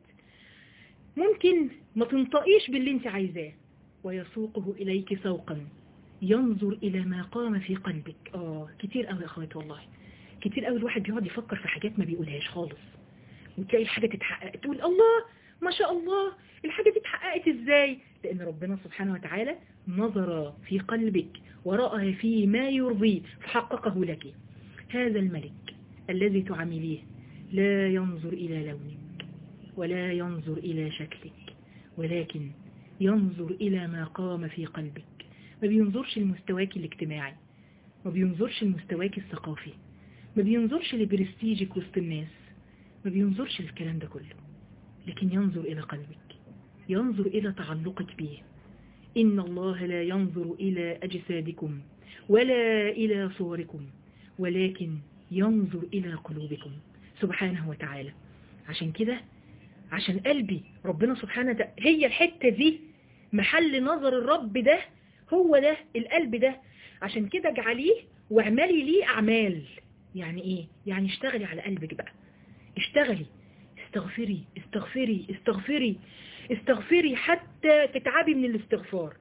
ممكن ما تنطقيش باللي انت عايزاه ويسوقه إليك سوقا ينظر إلى ما قام في قلبك آه كتير قوي يا أخوات والله كتير قوي الواحد بيقعد يفكر في حاجات ما بيقولهاش خالص وتلاقي الحاجة تتحقق تقول الله ما شاء الله الحاجة دي اتحققت ازاي لأن ربنا سبحانه وتعالى نظر في قلبك ورأى فيه ما يرضيه فحققه لك هذا الملك الذي تعامليه لا ينظر إلى لونك ولا ينظر إلى شكلك ولكن ينظر إلى ما قام في قلبك ما بينظرش لمستواك الاجتماعي ما بينظرش لمستواك الثقافي ما بينظرش لبرستيجك وسط الناس ما بينظرش للكلام ده كله لكن ينظر إلى قلبك ينظر إلى تعلقك به إن الله لا ينظر إلى أجسادكم ولا إلى صوركم ولكن ينظر إلى قلوبكم سبحانه وتعالى عشان كده عشان قلبي ربنا سبحانه وتعالى هي الحتة دي محل نظر الرب ده هو ده القلب ده عشان كده اجعليه واعملي ليه أعمال يعني إيه؟ يعني اشتغلي على قلبك بقى اشتغلي استغفري استغفري استغفري استغفري حتى تتعبي من الاستغفار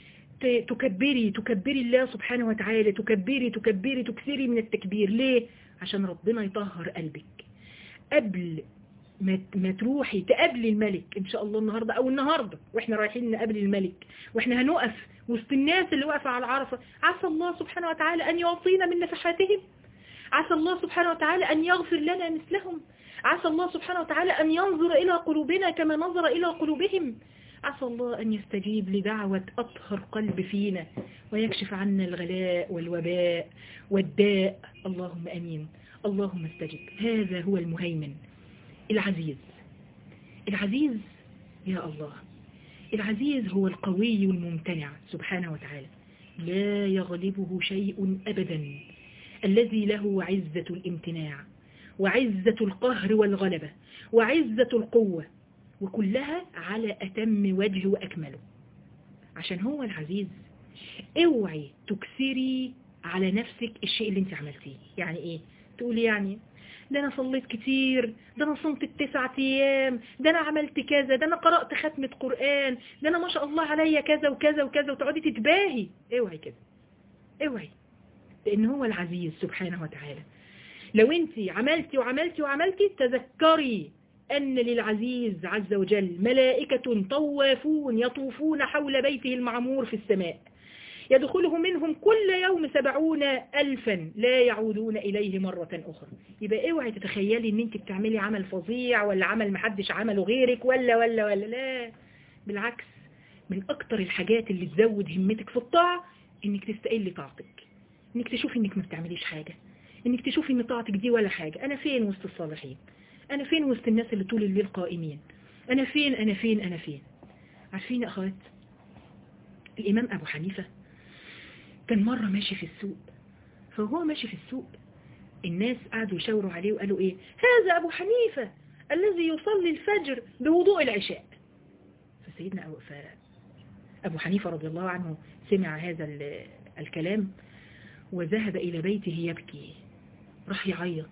تكبري تكبري الله سبحانه وتعالى تكبري تكبري تكثري من التكبير ليه؟ عشان ربنا يطهر قلبك قبل ما ما تروحي تقابلي الملك ان شاء الله النهاردة او النهاردة واحنا رايحين نقابل الملك واحنا هنقف وسط الناس اللي واقفة على العرفة عسى الله سبحانه وتعالى ان يعطينا من نفحاتهم عسى الله سبحانه وتعالى ان يغفر لنا مثلهم عسى الله سبحانه وتعالى ان ينظر الى قلوبنا كما نظر الى قلوبهم عسى الله أن يستجيب لدعوة أطهر قلب فينا ويكشف عنا الغلاء والوباء والداء اللهم أمين اللهم استجب هذا هو المهيمن العزيز العزيز يا الله العزيز هو القوي الممتنع سبحانه وتعالى لا يغلبه شيء أبدا الذي له عزة الامتناع وعزة القهر والغلبة وعزة القوة وكلها على أتم وجه وأكمله عشان هو العزيز اوعي تكسري على نفسك الشيء اللي انت عملتيه يعني ايه تقول يعني ده انا صليت كتير ده انا صمت التسعة ايام ده انا عملت كذا ده انا قرأت ختمة قرآن ده انا ما شاء الله عليا كذا وكذا وكذا وتقعدي تتباهي اوعي كده اوعي لان هو العزيز سبحانه وتعالى لو انت عملتي وعملتي وعملتي تذكري أن للعزيز عز وجل ملائكة طوافون يطوفون حول بيته المعمور في السماء يدخله منهم كل يوم سبعون ألفا لا يعودون إليه مرة أخرى يبقى اوعي تتخيلي ان انت بتعملي عمل فظيع ولا عمل محدش عمله غيرك ولا ولا ولا لا بالعكس من أكتر الحاجات اللي تزود همتك في الطاعة انك تستقلي طاعتك انك تشوفي انك ما بتعمليش حاجة انك تشوفي ان طاعتك دي ولا حاجة انا فين وسط الصالحين انا فين وسط الناس اللي طول الليل قائمين انا فين انا فين انا فين عارفين يا اخوات الامام ابو حنيفة كان مرة ماشي في السوق فهو ماشي في السوق الناس قعدوا يشاوروا عليه وقالوا ايه هذا ابو حنيفة الذي يصلي الفجر بوضوء العشاء فسيدنا أبو, أبو حنيفة رضي الله عنه سمع هذا الكلام وذهب إلى بيته يبكي راح يعيط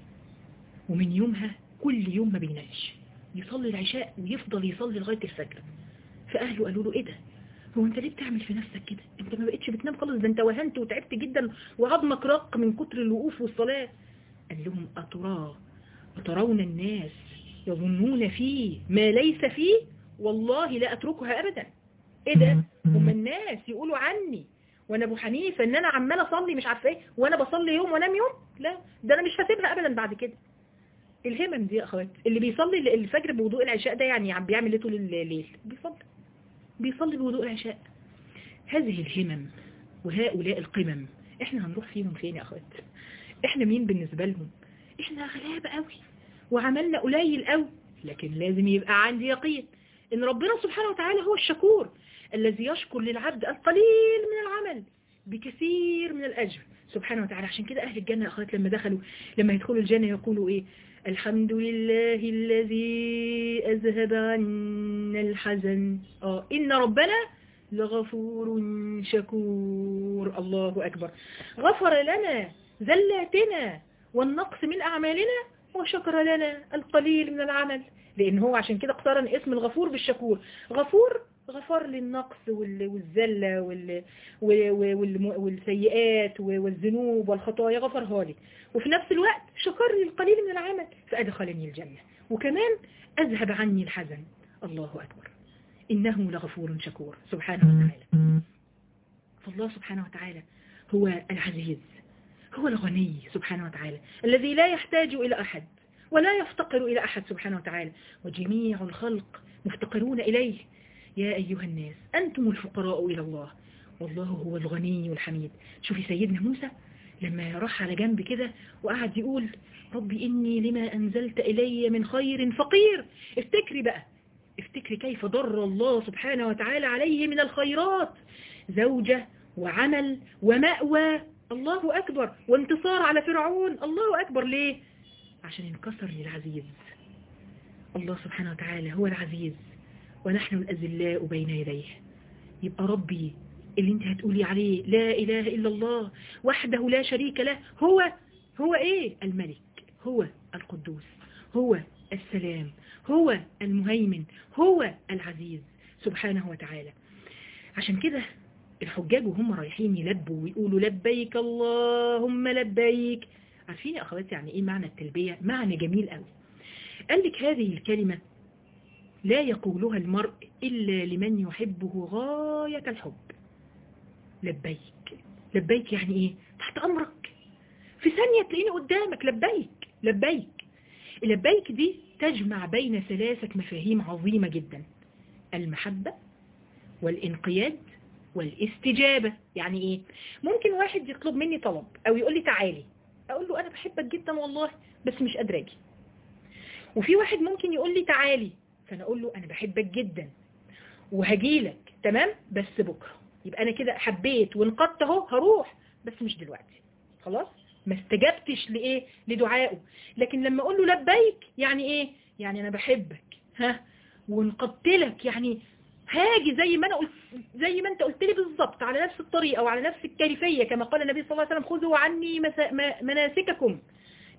ومن يومها كل يوم ما بينامش يصلي العشاء ويفضل يصلي لغاية الفجر فأهله قالوا له ايه ده هو انت ليه بتعمل في نفسك كده انت ما بقتش بتنام خالص ده انت وهنت وتعبت جدا وعظمك رق من كتر الوقوف والصلاة قال لهم أتراه أترون الناس يظنون فيه ما ليس فيه والله لا أتركها أبدا ايه ده هم الناس يقولوا عني وانا ابو حنيفه ان انا عمال اصلي مش عارفه ايه وانا بصلي يوم وانام يوم لا ده انا مش هسيبها ابدا بعد كده الهمم دي يا اخوات اللي بيصلي الفجر بوضوء العشاء ده يعني عم بيعمل ايه طول الليل بيصلي بيصلي بوضوء العشاء هذه الهمم وهؤلاء القمم احنا هنروح فيهم فين يا اخوات احنا مين بالنسبة لهم احنا غلابة قوي وعملنا قليل قوي لكن لازم يبقى عندي يقين ان ربنا سبحانه وتعالى هو الشكور الذي يشكر للعبد القليل من العمل بكثير من الأجر سبحانه وتعالى عشان كده أهل الجنة أخوات لما دخلوا لما يدخلوا الجنة يقولوا إيه الحمد لله الذي أذهب عنا الحزن آه إن ربنا لغفور شكور الله أكبر غفر لنا زلاتنا والنقص من أعمالنا وشكر لنا القليل من العمل لأن هو عشان كده اقترن اسم الغفور بالشكور غفور غفر لي النقص والزلة والسيئات والذنوب والخطايا غفرها لي وفي نفس الوقت شكر لي القليل من العمل فأدخلني الجنة وكمان أذهب عني الحزن الله أكبر إنه لغفور شكور سبحانه وتعالى فالله سبحانه وتعالى هو العزيز هو الغني سبحانه وتعالى الذي لا يحتاج إلى أحد ولا يفتقر إلى أحد سبحانه وتعالى وجميع الخلق مفتقرون إليه يا أيها الناس أنتم الفقراء إلى الله والله هو الغني الحميد شوفي سيدنا موسى لما راح على جنب كده وقعد يقول ربي إني لما أنزلت إلي من خير فقير افتكري بقى افتكري كيف ضر الله سبحانه وتعالى عليه من الخيرات زوجة وعمل ومأوى الله أكبر وانتصار على فرعون الله أكبر ليه عشان انكسر للعزيز الله سبحانه وتعالى هو العزيز ونحن الأذلاء بين يديه يبقى ربي اللي انت هتقولي عليه لا إله إلا الله وحده لا شريك له هو هو ايه الملك هو القدوس هو السلام هو المهيمن هو العزيز سبحانه وتعالى عشان كده الحجاج وهم رايحين يلبوا ويقولوا لبيك اللهم لبيك عارفين يا أخواتي يعني إيه معنى التلبية معنى جميل قوي قال لك هذه الكلمة لا يقولها المرء إلا لمن يحبه غاية الحب لبيك لبيك يعني إيه تحت أمرك في ثانية تلاقيني قدامك لبيك لبيك لبيك دي تجمع بين ثلاثة مفاهيم عظيمة جدا المحبة والانقياد والاستجابة يعني ايه ممكن واحد يطلب مني طلب او يقول لي تعالي اقول له انا بحبك جدا والله بس مش قادره اجي وفي واحد ممكن يقول لي تعالي فانا اقول له انا بحبك جدا وهجيلك تمام بس بكرة يبقى انا كده حبيت وانقضت اهو هروح بس مش دلوقتي خلاص ما استجبتش لايه لدعائه لكن لما اقول له لبيك يعني ايه يعني انا بحبك ها وانقضت لك يعني هاجي زي ما انا قلت زي ما انت قلت لي بالظبط على نفس الطريقه وعلى نفس الكيفيه كما قال النبي صلى الله عليه وسلم خذوا عني مناسككم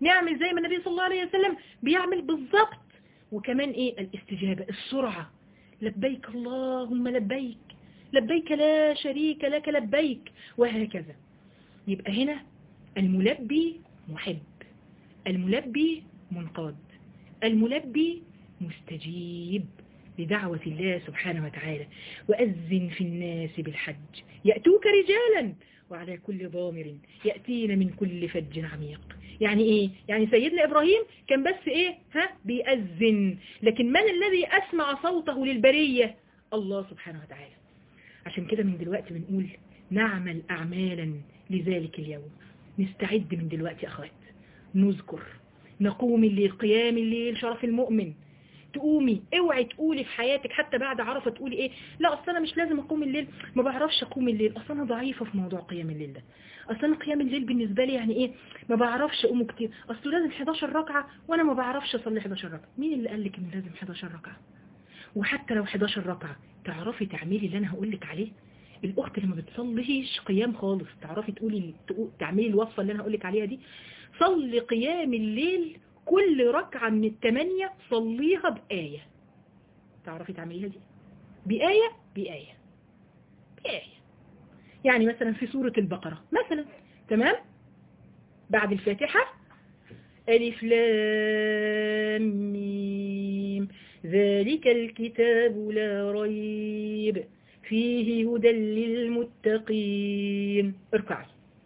نعمل زي ما النبي صلى الله عليه وسلم بيعمل بالظبط وكمان ايه الاستجابة السرعة لبيك اللهم لبيك لبيك لا شريك لك لبيك وهكذا يبقى هنا الملبي محب الملبي منقاد الملبي مستجيب لدعوة الله سبحانه وتعالى وأذن في الناس بالحج يأتوك رجالا وعلى كل ضامر يأتين من كل فج عميق يعني ايه يعني سيدنا ابراهيم كان بس ايه ها بيأذن لكن من الذي اسمع صوته للبرية الله سبحانه وتعالى عشان كده من دلوقتي بنقول نعمل اعمالا لذلك اليوم نستعد من دلوقتي اخوات نذكر نقوم الليل قيام الليل شرف المؤمن تقومي اوعي تقولي في حياتك حتى بعد عرفة تقولي ايه لا اصل انا مش لازم اقوم الليل ما بعرفش اقوم الليل اصل انا ضعيفة في موضوع قيام الليل ده اصل انا قيام الليل بالنسبة لي يعني ايه ما بعرفش اقوم كتير اصل لازم 11 ركعة وانا ما بعرفش اصلي 11 ركعة مين اللي قال لك ان لازم 11 ركعة وحتى لو 11 ركعة تعرفي تعملي اللي انا هقول لك عليه الاخت اللي ما بتصليش قيام خالص تعرفي تقولي تعملي الوصفة اللي انا هقول لك عليها دي صلي قيام الليل كل ركعة من التمانية صليها بآية تعرفي تعمليها دي بآية بآية بآية يعني مثلا في سورة البقرة مثلا تمام بعد الفاتحة ألف لام ميم ذلك الكتاب لا ريب فيه هدى للمتقين اركعي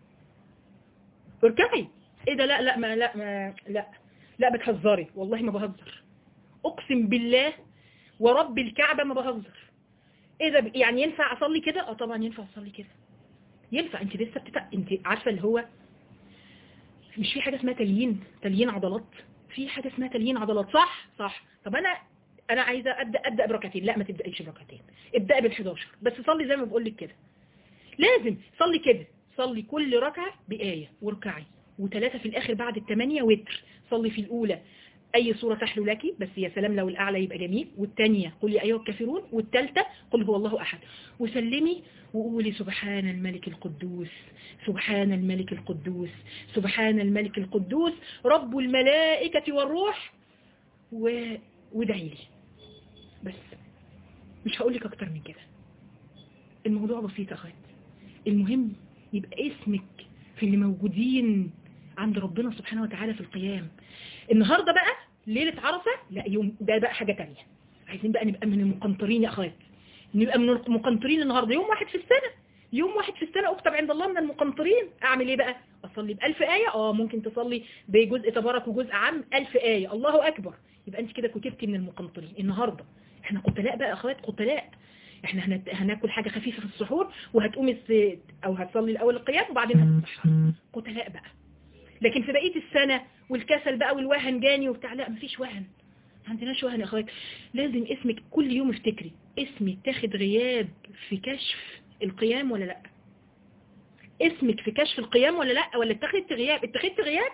اركعي ايه ده لا لا ما لا ما لا لا بتهزري والله ما بهزر اقسم بالله ورب الكعبة ما بهزر ايه ده يعني ينفع اصلي كده اه طبعا ينفع اصلي كده ينفع انت لسه بتتع... انت عارفة اللي هو مش في حاجة اسمها تليين تليين عضلات في حاجة اسمها تليين عضلات صح صح طب انا انا عايزة ابدا ابدا بركعتين لا ما تبدايش بركعتين ابدا بال11 بس صلي زي ما بقول لك كده لازم صلي كده صلي كل ركعة بآية واركعي وثلاثة في الآخر بعد الثمانية وتر صلي في الأولى أي صورة تحلو لك بس يا سلام لو الأعلى يبقى جميل والثانية قل يا أيها الكافرون والثالثة قل هو الله أحد وسلمي وقولي سبحان الملك القدوس سبحان الملك القدوس سبحان الملك القدوس رب الملائكة والروح و... وادعي لي بس مش هقول لك أكتر من كده الموضوع بسيط أخوات المهم يبقى اسمك في اللي موجودين عند ربنا سبحانه وتعالى في القيام النهاردة بقى ليلة عرفة لا يوم ده بقى حاجة تانية عايزين بقى نبقى من المقنطرين يا أخوات نبقى من المقنطرين النهاردة يوم واحد في السنة يوم واحد في السنة أكتب عند الله من المقنطرين أعمل إيه بقى أصلي بألف آية آه ممكن تصلي بجزء تبارك وجزء عام ألف آية الله أكبر يبقى أنت كده كتبتي من المقنطرين النهاردة احنا قتلاء بقى أخوات قتلاء احنا هناكل حاجة خفيفة في السحور وهتقوم او هتصلي الاول القيام وبعدين هتتسحر قتلاء بقى لكن في بقية السنة والكسل بقى والوهن جاني وبتاع لا مفيش وهن ما عندناش وهن يا اخوات لازم اسمك كل يوم افتكري اسمي تاخد غياب في كشف القيام ولا لا اسمك في كشف القيام ولا لا ولا اتخذت غياب اتخذت غياب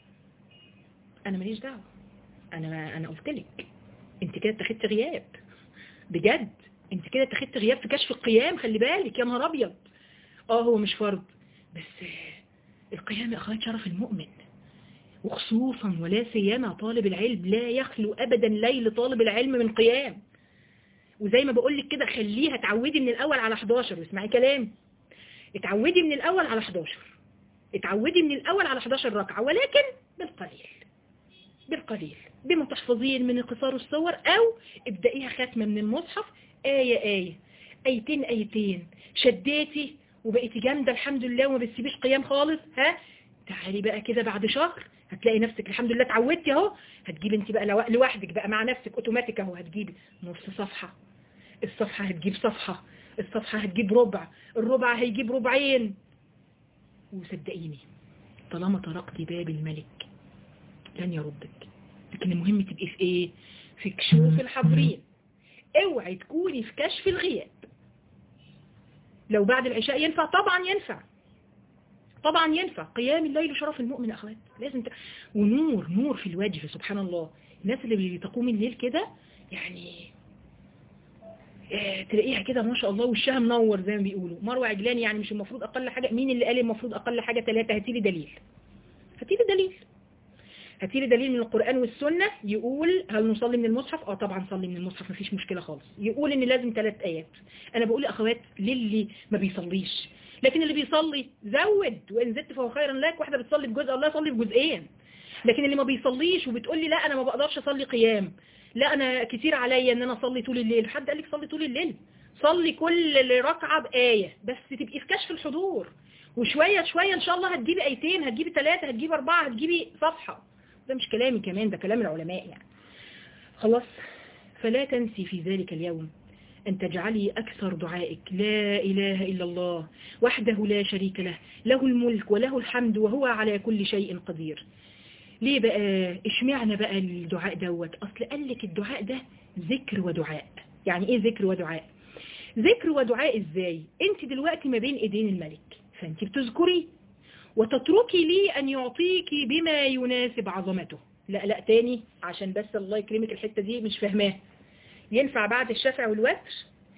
انا ماليش دعوه انا ما انا قلت لك انت كده اتخذت غياب بجد انت كده اتخذت غياب في كشف القيام خلي بالك يا نهار ابيض اه هو مش فرض بس القيام يا اخوات شرف المؤمن وخصوصا ولا سيما طالب العلم لا يخلو ابدا ليل طالب العلم من قيام وزي ما بقول لك كده خليها تعودي من الاول على 11 واسمعي كلامي اتعودي من الاول على 11 اتعودي من الاول على 11 ركعه ولكن بالقليل بالقليل بما تحفظين من قصار الصور او ابدأيها ختمة من المصحف آية آية آيتين آيتين شديتي وبقيتي جامدة الحمد لله وما بتسيبيش قيام خالص ها تعالي بقى كده بعد شهر هتلاقي نفسك الحمد لله اتعودتي اهو هتجيبي انت بقى لوحدك بقى مع نفسك اوتوماتيك اهو هتجيبي نص صفحة الصفحة هتجيب صفحة الصفحة هتجيب ربع الربع هيجيب ربعين وصدقيني طالما طرقتي باب الملك لن يردك لكن المهم تبقي في ايه في كشوف الحاضرين اوعي تكوني في كشف الغياب لو بعد العشاء ينفع طبعا ينفع طبعا ينفع قيام الليل شرف المؤمن يا اخوات لازم ت... ونور نور في الوجه سبحان الله الناس اللي بتقوم الليل كده يعني اه تلاقيها كده ما شاء الله وشها منور زي ما بيقولوا مروه عجلان يعني مش المفروض اقل حاجة مين اللي قال المفروض اقل حاجة ثلاثة هاتي لي دليل هاتي لي دليل هاتي لي دليل من القرآن والسنة يقول هل نصلي من المصحف اه طبعا صلي من المصحف مفيش مشكلة خالص يقول ان لازم ثلاث ايات انا بقول اخوات للي ما بيصليش لكن اللي بيصلي زود وان زدت فهو خيرا لك واحدة بتصلي بجزء الله صلي بجزئين لكن اللي ما بيصليش وبتقول لي لا انا ما بقدرش اصلي قيام لا انا كتير عليا ان انا اصلي طول الليل حد قال لك صلي طول الليل صلي كل ركعة بآية بس تبقي في كشف الحضور وشوية شوية ان شاء الله هتجيبي ايتين هتجيبي ثلاثة هتجيبي اربعة هتجيبي صفحة ده مش كلامي كمان ده كلام العلماء يعني خلاص فلا تنسي في ذلك اليوم أن تجعلي أكثر دعائك لا إله إلا الله وحده لا شريك له له الملك وله الحمد وهو على كل شيء قدير ليه بقى اشمعنا بقى الدعاء دوت أصل قال لك الدعاء ده ذكر ودعاء يعني ايه ذكر ودعاء ذكر ودعاء ازاي انت دلوقتي ما بين ايدين الملك فانت بتذكري وتتركي لي ان يعطيك بما يناسب عظمته لا لا تاني عشان بس الله يكرمك الحتة دي مش فاهماه ينفع بعد الشفع والوتر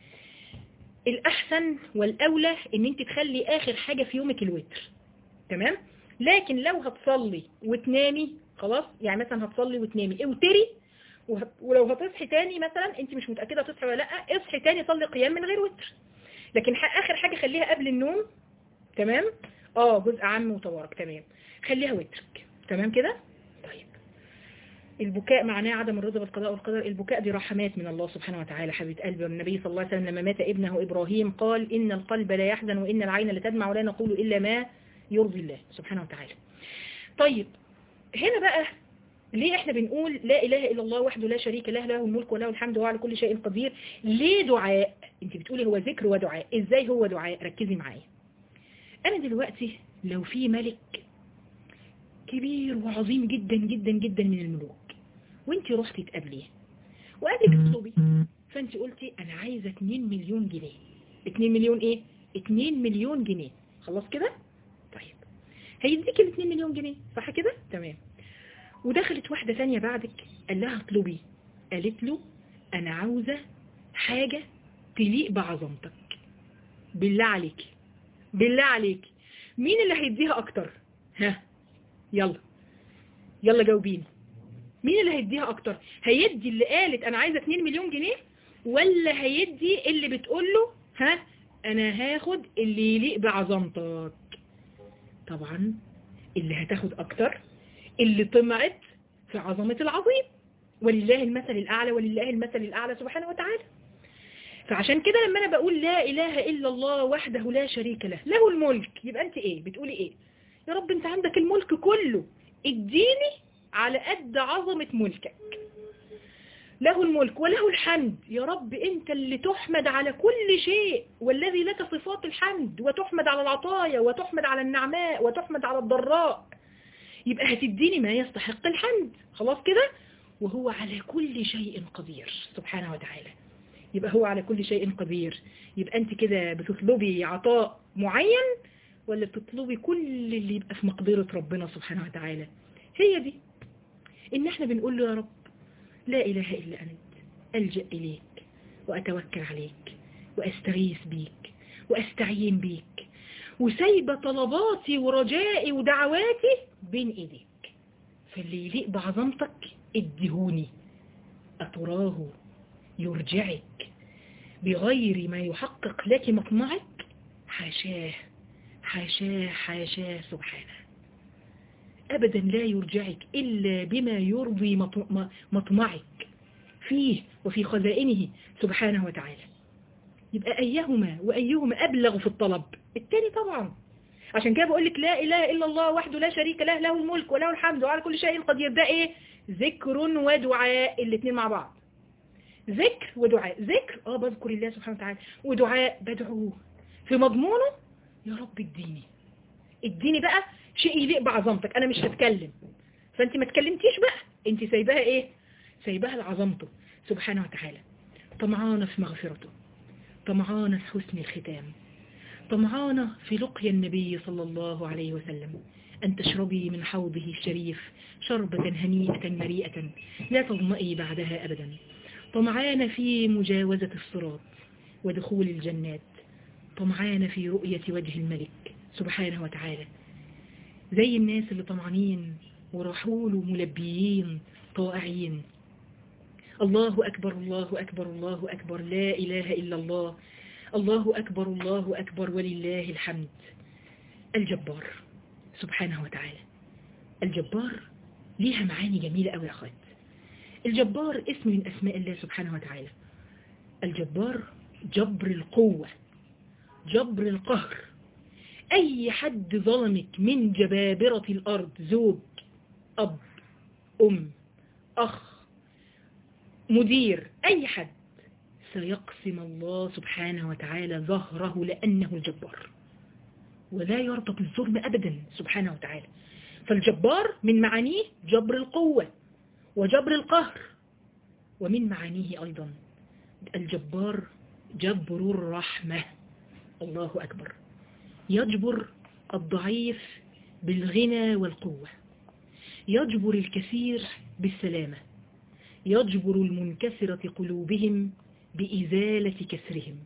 الأحسن والأولى ان انت تخلي آخر حاجة في يومك الوتر تمام لكن لو هتصلي وتنامي خلاص يعني مثلا هتصلي وتنامي اوتري ولو هتصحي تاني مثلا انت مش متأكدة تصحي ولا لا اصحي تاني صلي قيام من غير وتر لكن آخر حاجة خليها قبل النوم تمام اه جزء عام وتبارك تمام خليها وترك تمام كده طيب البكاء معناه عدم الرضا بالقضاء والقدر البكاء دي رحمات من الله سبحانه وتعالى حبيبة قلبي والنبي صلى الله عليه وسلم لما مات ابنه إبراهيم قال إن القلب لا يحزن وإن العين لتدمع ولا نقول إلا ما يرضي الله سبحانه وتعالى طيب هنا بقى ليه احنا بنقول لا إله إلا الله وحده لا شريك له له الملك وله الحمد وهو على كل شيء قدير ليه دعاء انت بتقولي هو ذكر ودعاء ازاي هو دعاء ركزي معايا انا دلوقتي لو في ملك كبير وعظيم جدا جدا جدا من الملوك وانت رحتي تقابليه وقال لك اطلبي فانت قلتي انا عايزه 2 مليون جنيه 2 مليون ايه 2 مليون جنيه خلاص كده طيب هيديك ال 2 مليون جنيه صح كده تمام ودخلت واحدة ثانية بعدك قال لها اطلبي قالت له انا عاوزة حاجة تليق بعظمتك بالله عليك بالله عليك مين اللي هيديها اكتر ها يلا يلا جاوبيني مين اللي هيديها اكتر هيدي اللي قالت انا عايزة 2 مليون جنيه ولا هيدي اللي بتقول له ها انا هاخد اللي يليق بعظمتك طبعا اللي هتاخد اكتر اللي طمعت في عظمة العظيم ولله المثل الأعلى ولله المثل الأعلى سبحانه وتعالى فعشان كده لما أنا بقول لا إله إلا الله وحده لا شريك له له الملك يبقى أنت إيه بتقولي إيه يا رب أنت عندك الملك كله اديني على قد عظمة ملكك له الملك وله الحمد يا رب أنت اللي تحمد على كل شيء والذي لك صفات الحمد وتحمد على العطايا وتحمد على النعماء وتحمد على الضراء يبقى هتديني ما يستحق الحمد خلاص كده وهو على كل شيء قدير سبحانه وتعالى يبقى هو على كل شيء قدير يبقى انت كده بتطلبي عطاء معين ولا بتطلبي كل اللي يبقى في مقدرة ربنا سبحانه وتعالى هي دي ان احنا بنقول له يا رب لا اله الا انت الجأ اليك واتوكل عليك واستغيث بيك واستعين بيك وسايبة طلباتي ورجائي ودعواتي بين ايديك فاللي يليق بعظمتك ادهوني أتراه يرجعك بغير ما يحقق لك مطمعك حاشاه حاشاه حاشاه سبحانه أبدا لا يرجعك إلا بما يرضي مطمعك فيه وفي خزائنه سبحانه وتعالى يبقى أيهما وأيهما أبلغ في الطلب التاني طبعا عشان كده بقول لك لا إله إلا الله وحده لا شريك له له الملك وله الحمد وعلى كل شيء قدير ده إيه ذكر ودعاء الاثنين مع بعض ذكر ودعاء ذكر اه بذكر الله سبحانه وتعالى ودعاء بدعوه في مضمونه يا رب اديني اديني بقى شيء يليق بعظمتك انا مش هتكلم فانت ما تكلمتيش بقى انت سايباها ايه سايباها لعظمته سبحانه وتعالى طمعانة في مغفرته طمعانة في حسن الختام طمعانة في لقيا النبي صلى الله عليه وسلم أن تشربي من حوضه الشريف شربة هنيئة مريئة لا تظمئي بعدها أبدا طمعانة في مجاوزة الصراط ودخول الجنات طمعانة في رؤية وجه الملك سبحانه وتعالى زي الناس اللي طمعانين وراحوا له ملبيين طائعين الله أكبر الله أكبر الله أكبر لا إله إلا الله الله أكبر الله أكبر ولله الحمد الجبار سبحانه وتعالى الجبار ليها معاني جميلة أوي يا أخوات الجبار اسم من أسماء الله سبحانه وتعالى الجبار جبر القوة جبر القهر أي حد ظلمك من جبابرة الأرض زوج أب أم أخ مدير أي حد سيقسم الله سبحانه وتعالى ظهره لأنه الجبار ولا يرضى بالظلم أبدا سبحانه وتعالى فالجبار من معانيه جبر القوة وجبر القهر ومن معانيه أيضا الجبار جبر الرحمة الله أكبر يجبر الضعيف بالغنى والقوة يجبر الكثير بالسلامة يجبر المنكسرة قلوبهم بإزالة كسرهم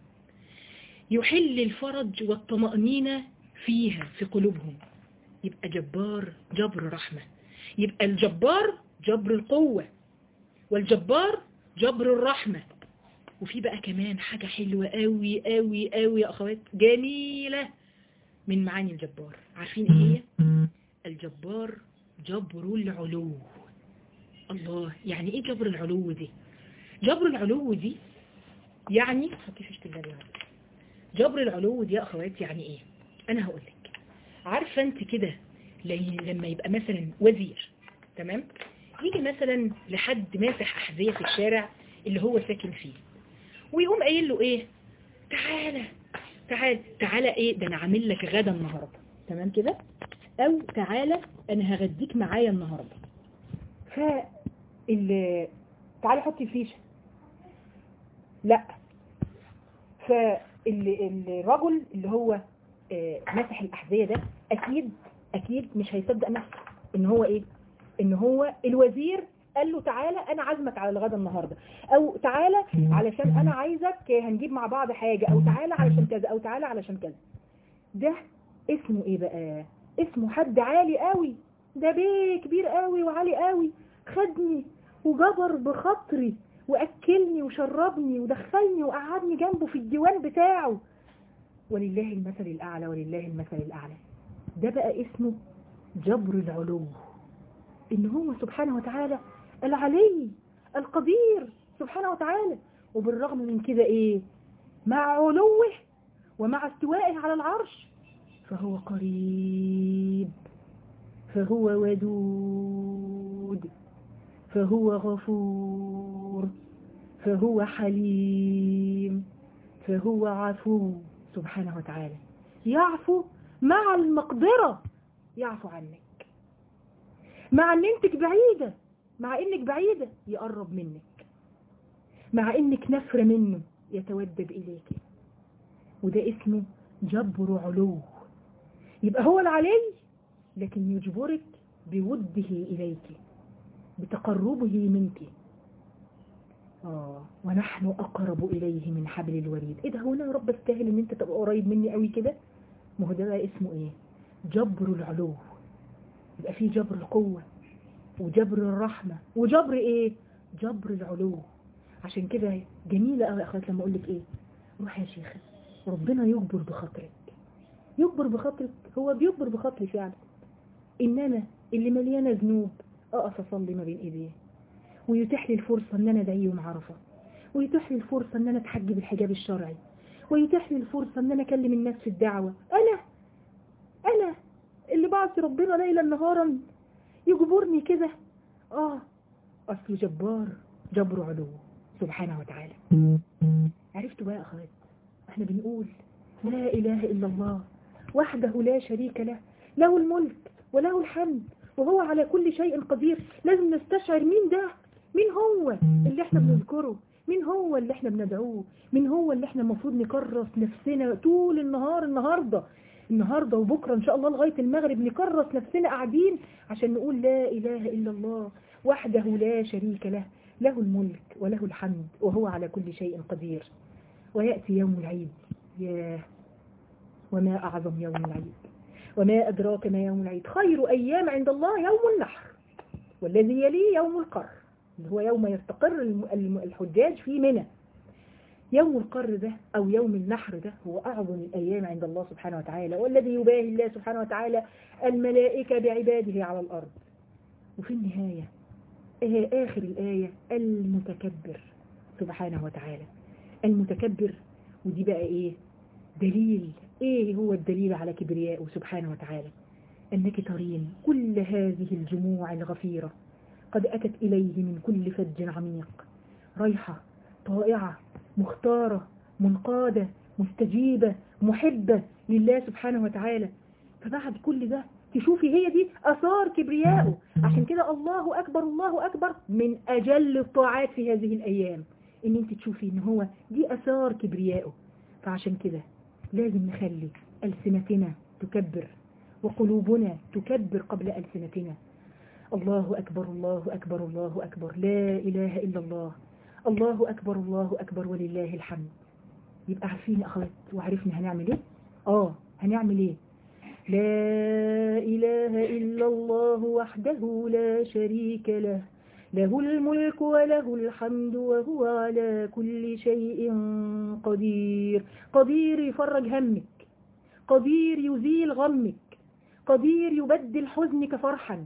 يحل الفرج والطمأنينة فيها في قلوبهم يبقى جبار جبر رحمة يبقى الجبار جبر القوة والجبار جبر الرحمة وفي بقى كمان حاجة حلوة قوي قوي قوي يا أخوات جميلة من معاني الجبار عارفين ايه هي الجبار جبر العلو الله يعني ايه جبر العلو دي جبر العلو دي يعني حطي فيش تجاري جبر العلو دي يا اخوات يعني ايه انا هقول لك عارفه انت كده لما يبقى مثلا وزير تمام يجي مثلا لحد ماسح احذيه في الشارع اللي هو ساكن فيه ويقوم قايل له ايه تعالى تعالى تعالى ايه ده انا عامل لك غدا النهارده تمام كده او تعالى انا هغديك معايا النهارده ف ال تعالى حطي الفيشه لا فالرجل اللي هو مسح الأحذية ده أكيد أكيد مش هيصدق نفسه إن هو إيه إن هو الوزير قال له تعالى أنا عازمك على الغدا النهاردة أو تعالى علشان أنا عايزك هنجيب مع بعض حاجة أو تعالى علشان كذا أو تعالى علشان كذا ده اسمه إيه بقى اسمه حد عالي قوي ده بيه كبير قوي وعالي قوي خدني وجبر بخاطري وأكلني وشربني ودخلني وقعدني جنبه في الديوان بتاعه ولله المثل الأعلى ولله المثل الأعلى ده بقى اسمه جبر العلو إن هو سبحانه وتعالى العلي القدير سبحانه وتعالى وبالرغم من كده إيه مع علوه ومع استوائه على العرش فهو قريب فهو ودود فهو غفور فهو حليم فهو عفو سبحانه وتعالى يعفو مع المقدرة يعفو عنك مع ان انتك بعيدة مع انك بعيدة يقرب منك مع انك نفر منه يتودد اليك وده اسمه جبر علو يبقى هو العلي لكن يجبرك بوده إليك بتقربه منك آه ونحن أقرب إليه من حبل الوريد إيه ده هو أنا يا رب استاهل إن أنت تبقى قريب مني قوي كده ما هو ده بقى اسمه إيه جبر العلو يبقى فيه جبر القوة وجبر الرحمة وجبر إيه جبر العلو عشان كده جميلة قوي يا أخوات لما أقول لك إيه روح يا شيخة ربنا يجبر بخاطرك يجبر بخاطرك هو بيجبر بخاطري فعلا إن أنا اللي مليانة ذنوب أقف أصلي ما بين إيديه ويتيح لي الفرصة ان انا ادعي يوم عرفة ويتيح لي الفرصة ان انا اتحجب الحجاب الشرعي ويتيح لي الفرصة ان انا اكلم الناس في الدعوة انا انا اللي بعصي ربنا ليلا نهارا يجبرني كده اه اصل جبار جبر علو سبحانه وتعالى عرفتوا بقى يا اخوات احنا بنقول لا اله الا الله وحده لا شريك له له الملك وله الحمد وهو على كل شيء قدير لازم نستشعر مين ده مين هو اللي احنا بنذكره مين هو اللي احنا بندعوه مين هو اللي احنا المفروض نكرس نفسنا طول النهار النهاردة النهاردة وبكرة ان شاء الله لغاية المغرب نكرس نفسنا قاعدين عشان نقول لا اله الا الله وحده لا شريك له له الملك وله الحمد وهو على كل شيء قدير ويأتي يوم العيد ياه وما أعظم يوم العيد وما أدراك ما يوم العيد خير أيام عند الله يوم النحر والذي يليه يوم القر اللي هو يوم يستقر الم- الم- الحجاج في منى يوم القر ده أو يوم النحر ده هو أعظم الأيام عند الله سبحانه وتعالى والذي يباهي الله سبحانه وتعالى الملائكة بعباده على الأرض وفي النهاية آه، آخر الآية المتكبر سبحانه وتعالى المتكبر ودي بقى إيه دليل إيه هو الدليل على كبريائه سبحانه وتعالى أنك ترين كل هذه الجموع الغفيرة قد أتت إليه من كل فج عميق رايحة طائعة مختارة منقادة مستجيبة محبة لله سبحانه وتعالى فبعد كل ده تشوفي هي دي أثار كبريائه عشان كده الله أكبر الله أكبر من أجل الطاعات في هذه الأيام إن أنت تشوفي إن هو دي أثار كبريائه فعشان كده لازم نخلي ألسنتنا تكبر وقلوبنا تكبر قبل ألسنتنا الله أكبر الله أكبر الله أكبر لا إله إلا الله الله أكبر الله أكبر ولله الحمد يبقى عارفين يا أخوات وعرفنا هنعمل إيه آه هنعمل إيه لا إله إلا الله وحده لا شريك له له الملك وله الحمد وهو على كل شيء قدير قدير يفرج همك قدير يزيل غمك قدير يبدل حزنك فرحا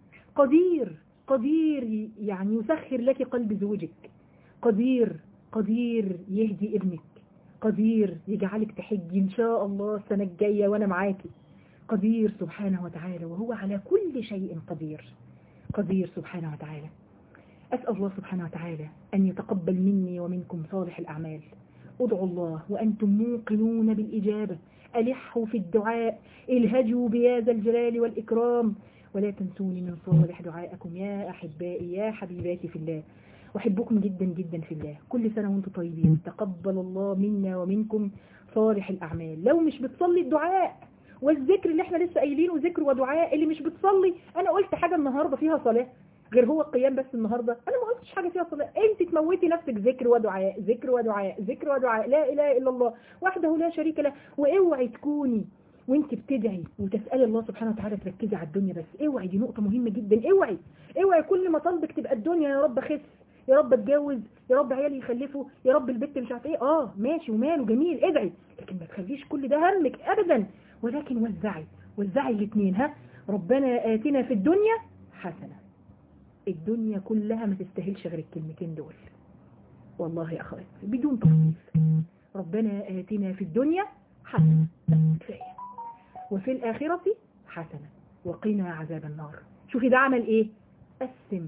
قدير قدير يعني يسخر لك قلب زوجك قدير قدير يهدي ابنك قدير يجعلك تحجي إن شاء الله السنة الجاية وأنا معاكي قدير سبحانه وتعالى وهو على كل شيء قدير قدير سبحانه وتعالى أسأل الله سبحانه وتعالى أن يتقبل مني ومنكم صالح الأعمال ادعوا الله وأنتم موقنون بالإجابة ألحوا في الدعاء الهجوا بهذا الجلال والإكرام ولا تنسوني من صالح دعائكم يا أحبائي يا حبيباتي في الله أحبكم جدا جدا في الله كل سنة وانتم طيبين تقبل الله منا ومنكم صالح الأعمال لو مش بتصلي الدعاء والذكر اللي احنا لسه قايلينه ذكر ودعاء اللي مش بتصلي انا قلت حاجة النهاردة فيها صلاة غير هو القيام بس النهاردة انا ما قلتش حاجة فيها صلاة انت تموتي نفسك ذكر ودعاء ذكر ودعاء ذكر ودعاء لا اله الا الله وحده لا شريك له واوعي تكوني وانت بتدعي وتسألي الله سبحانه وتعالى تركزي على الدنيا بس اوعي دي نقطة مهمة جدا اوعي اوعي كل ما طلبك تبقى الدنيا يا رب اخس يا رب اتجوز يا رب عيالي يخلفوا يا رب البت مش عارف ايه اه ماشي وماله جميل ادعي لكن ما تخليش كل ده همك ابدا ولكن وزعي وزعي الاثنين ها ربنا آتنا في الدنيا حسنة الدنيا كلها ما تستاهلش غير الكلمتين دول والله يا اخوات بدون تفصيل ربنا آتنا في الدنيا حسنة بس كفاية وفي الآخرة حسنة وقنا عذاب النار شوفي ده عمل ايه قسم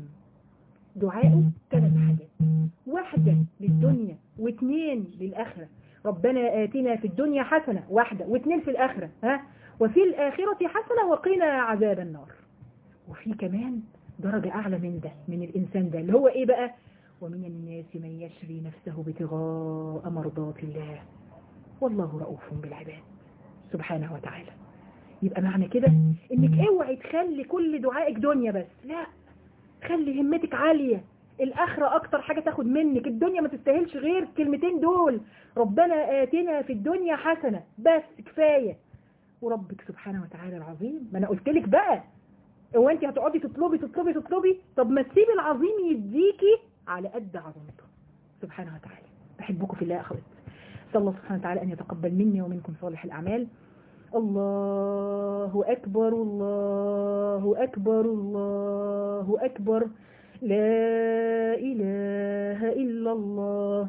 دعائه ثلاث حاجات واحدة للدنيا واثنين للآخرة ربنا آتنا في الدنيا حسنة واحدة واثنين في الآخرة ها وفي الآخرة حسنة وقنا عذاب النار وفي كمان درجة أعلى من ده من الإنسان ده اللي هو إيه بقى ومن الناس من يشري نفسه ابتغاء مرضات الله والله رؤوف بالعباد سبحانه وتعالى يبقى معنى كده انك اوعي تخلي كل دعائك دنيا بس لا خلي همتك عالية الآخرة أكتر حاجة تاخد منك الدنيا ما تستاهلش غير الكلمتين دول ربنا آتنا في الدنيا حسنة بس كفاية وربك سبحانه وتعالى العظيم ما أنا قلت لك بقى هو أنت هتقعدي تطلبي تطلبي تطلبي طب ما تسيبي العظيم يديكي على قد عظمته سبحانه وتعالى بحبكم في الله أخوات صلى الله سبحانه وتعالى أن يتقبل مني ومنكم صالح الأعمال الله أكبر الله أكبر الله أكبر لا إله إلا الله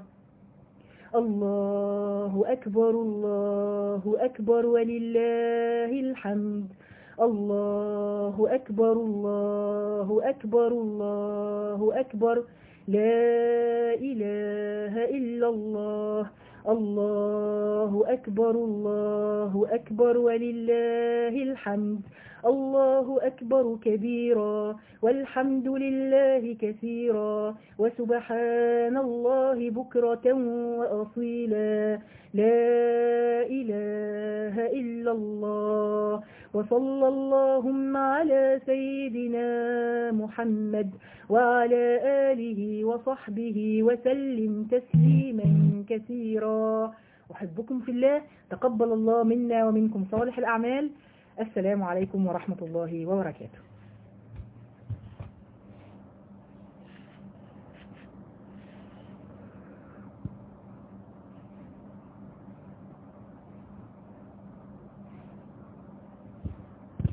الله أكبر الله أكبر ولله الحمد الله أكبر الله أكبر الله أكبر لا إله إلا الله الله أكبر الله أكبر ولله الحمد الله أكبر كبيرا والحمد لله كثيرا وسبحان الله بكرة وأصيلا لا إله إلا الله وصلى اللهم على سيدنا محمد وعلى آله وصحبه وسلم تسليما كثيرا أحبكم في الله تقبل الله منا ومنكم صالح الأعمال السلام عليكم ورحمة الله وبركاته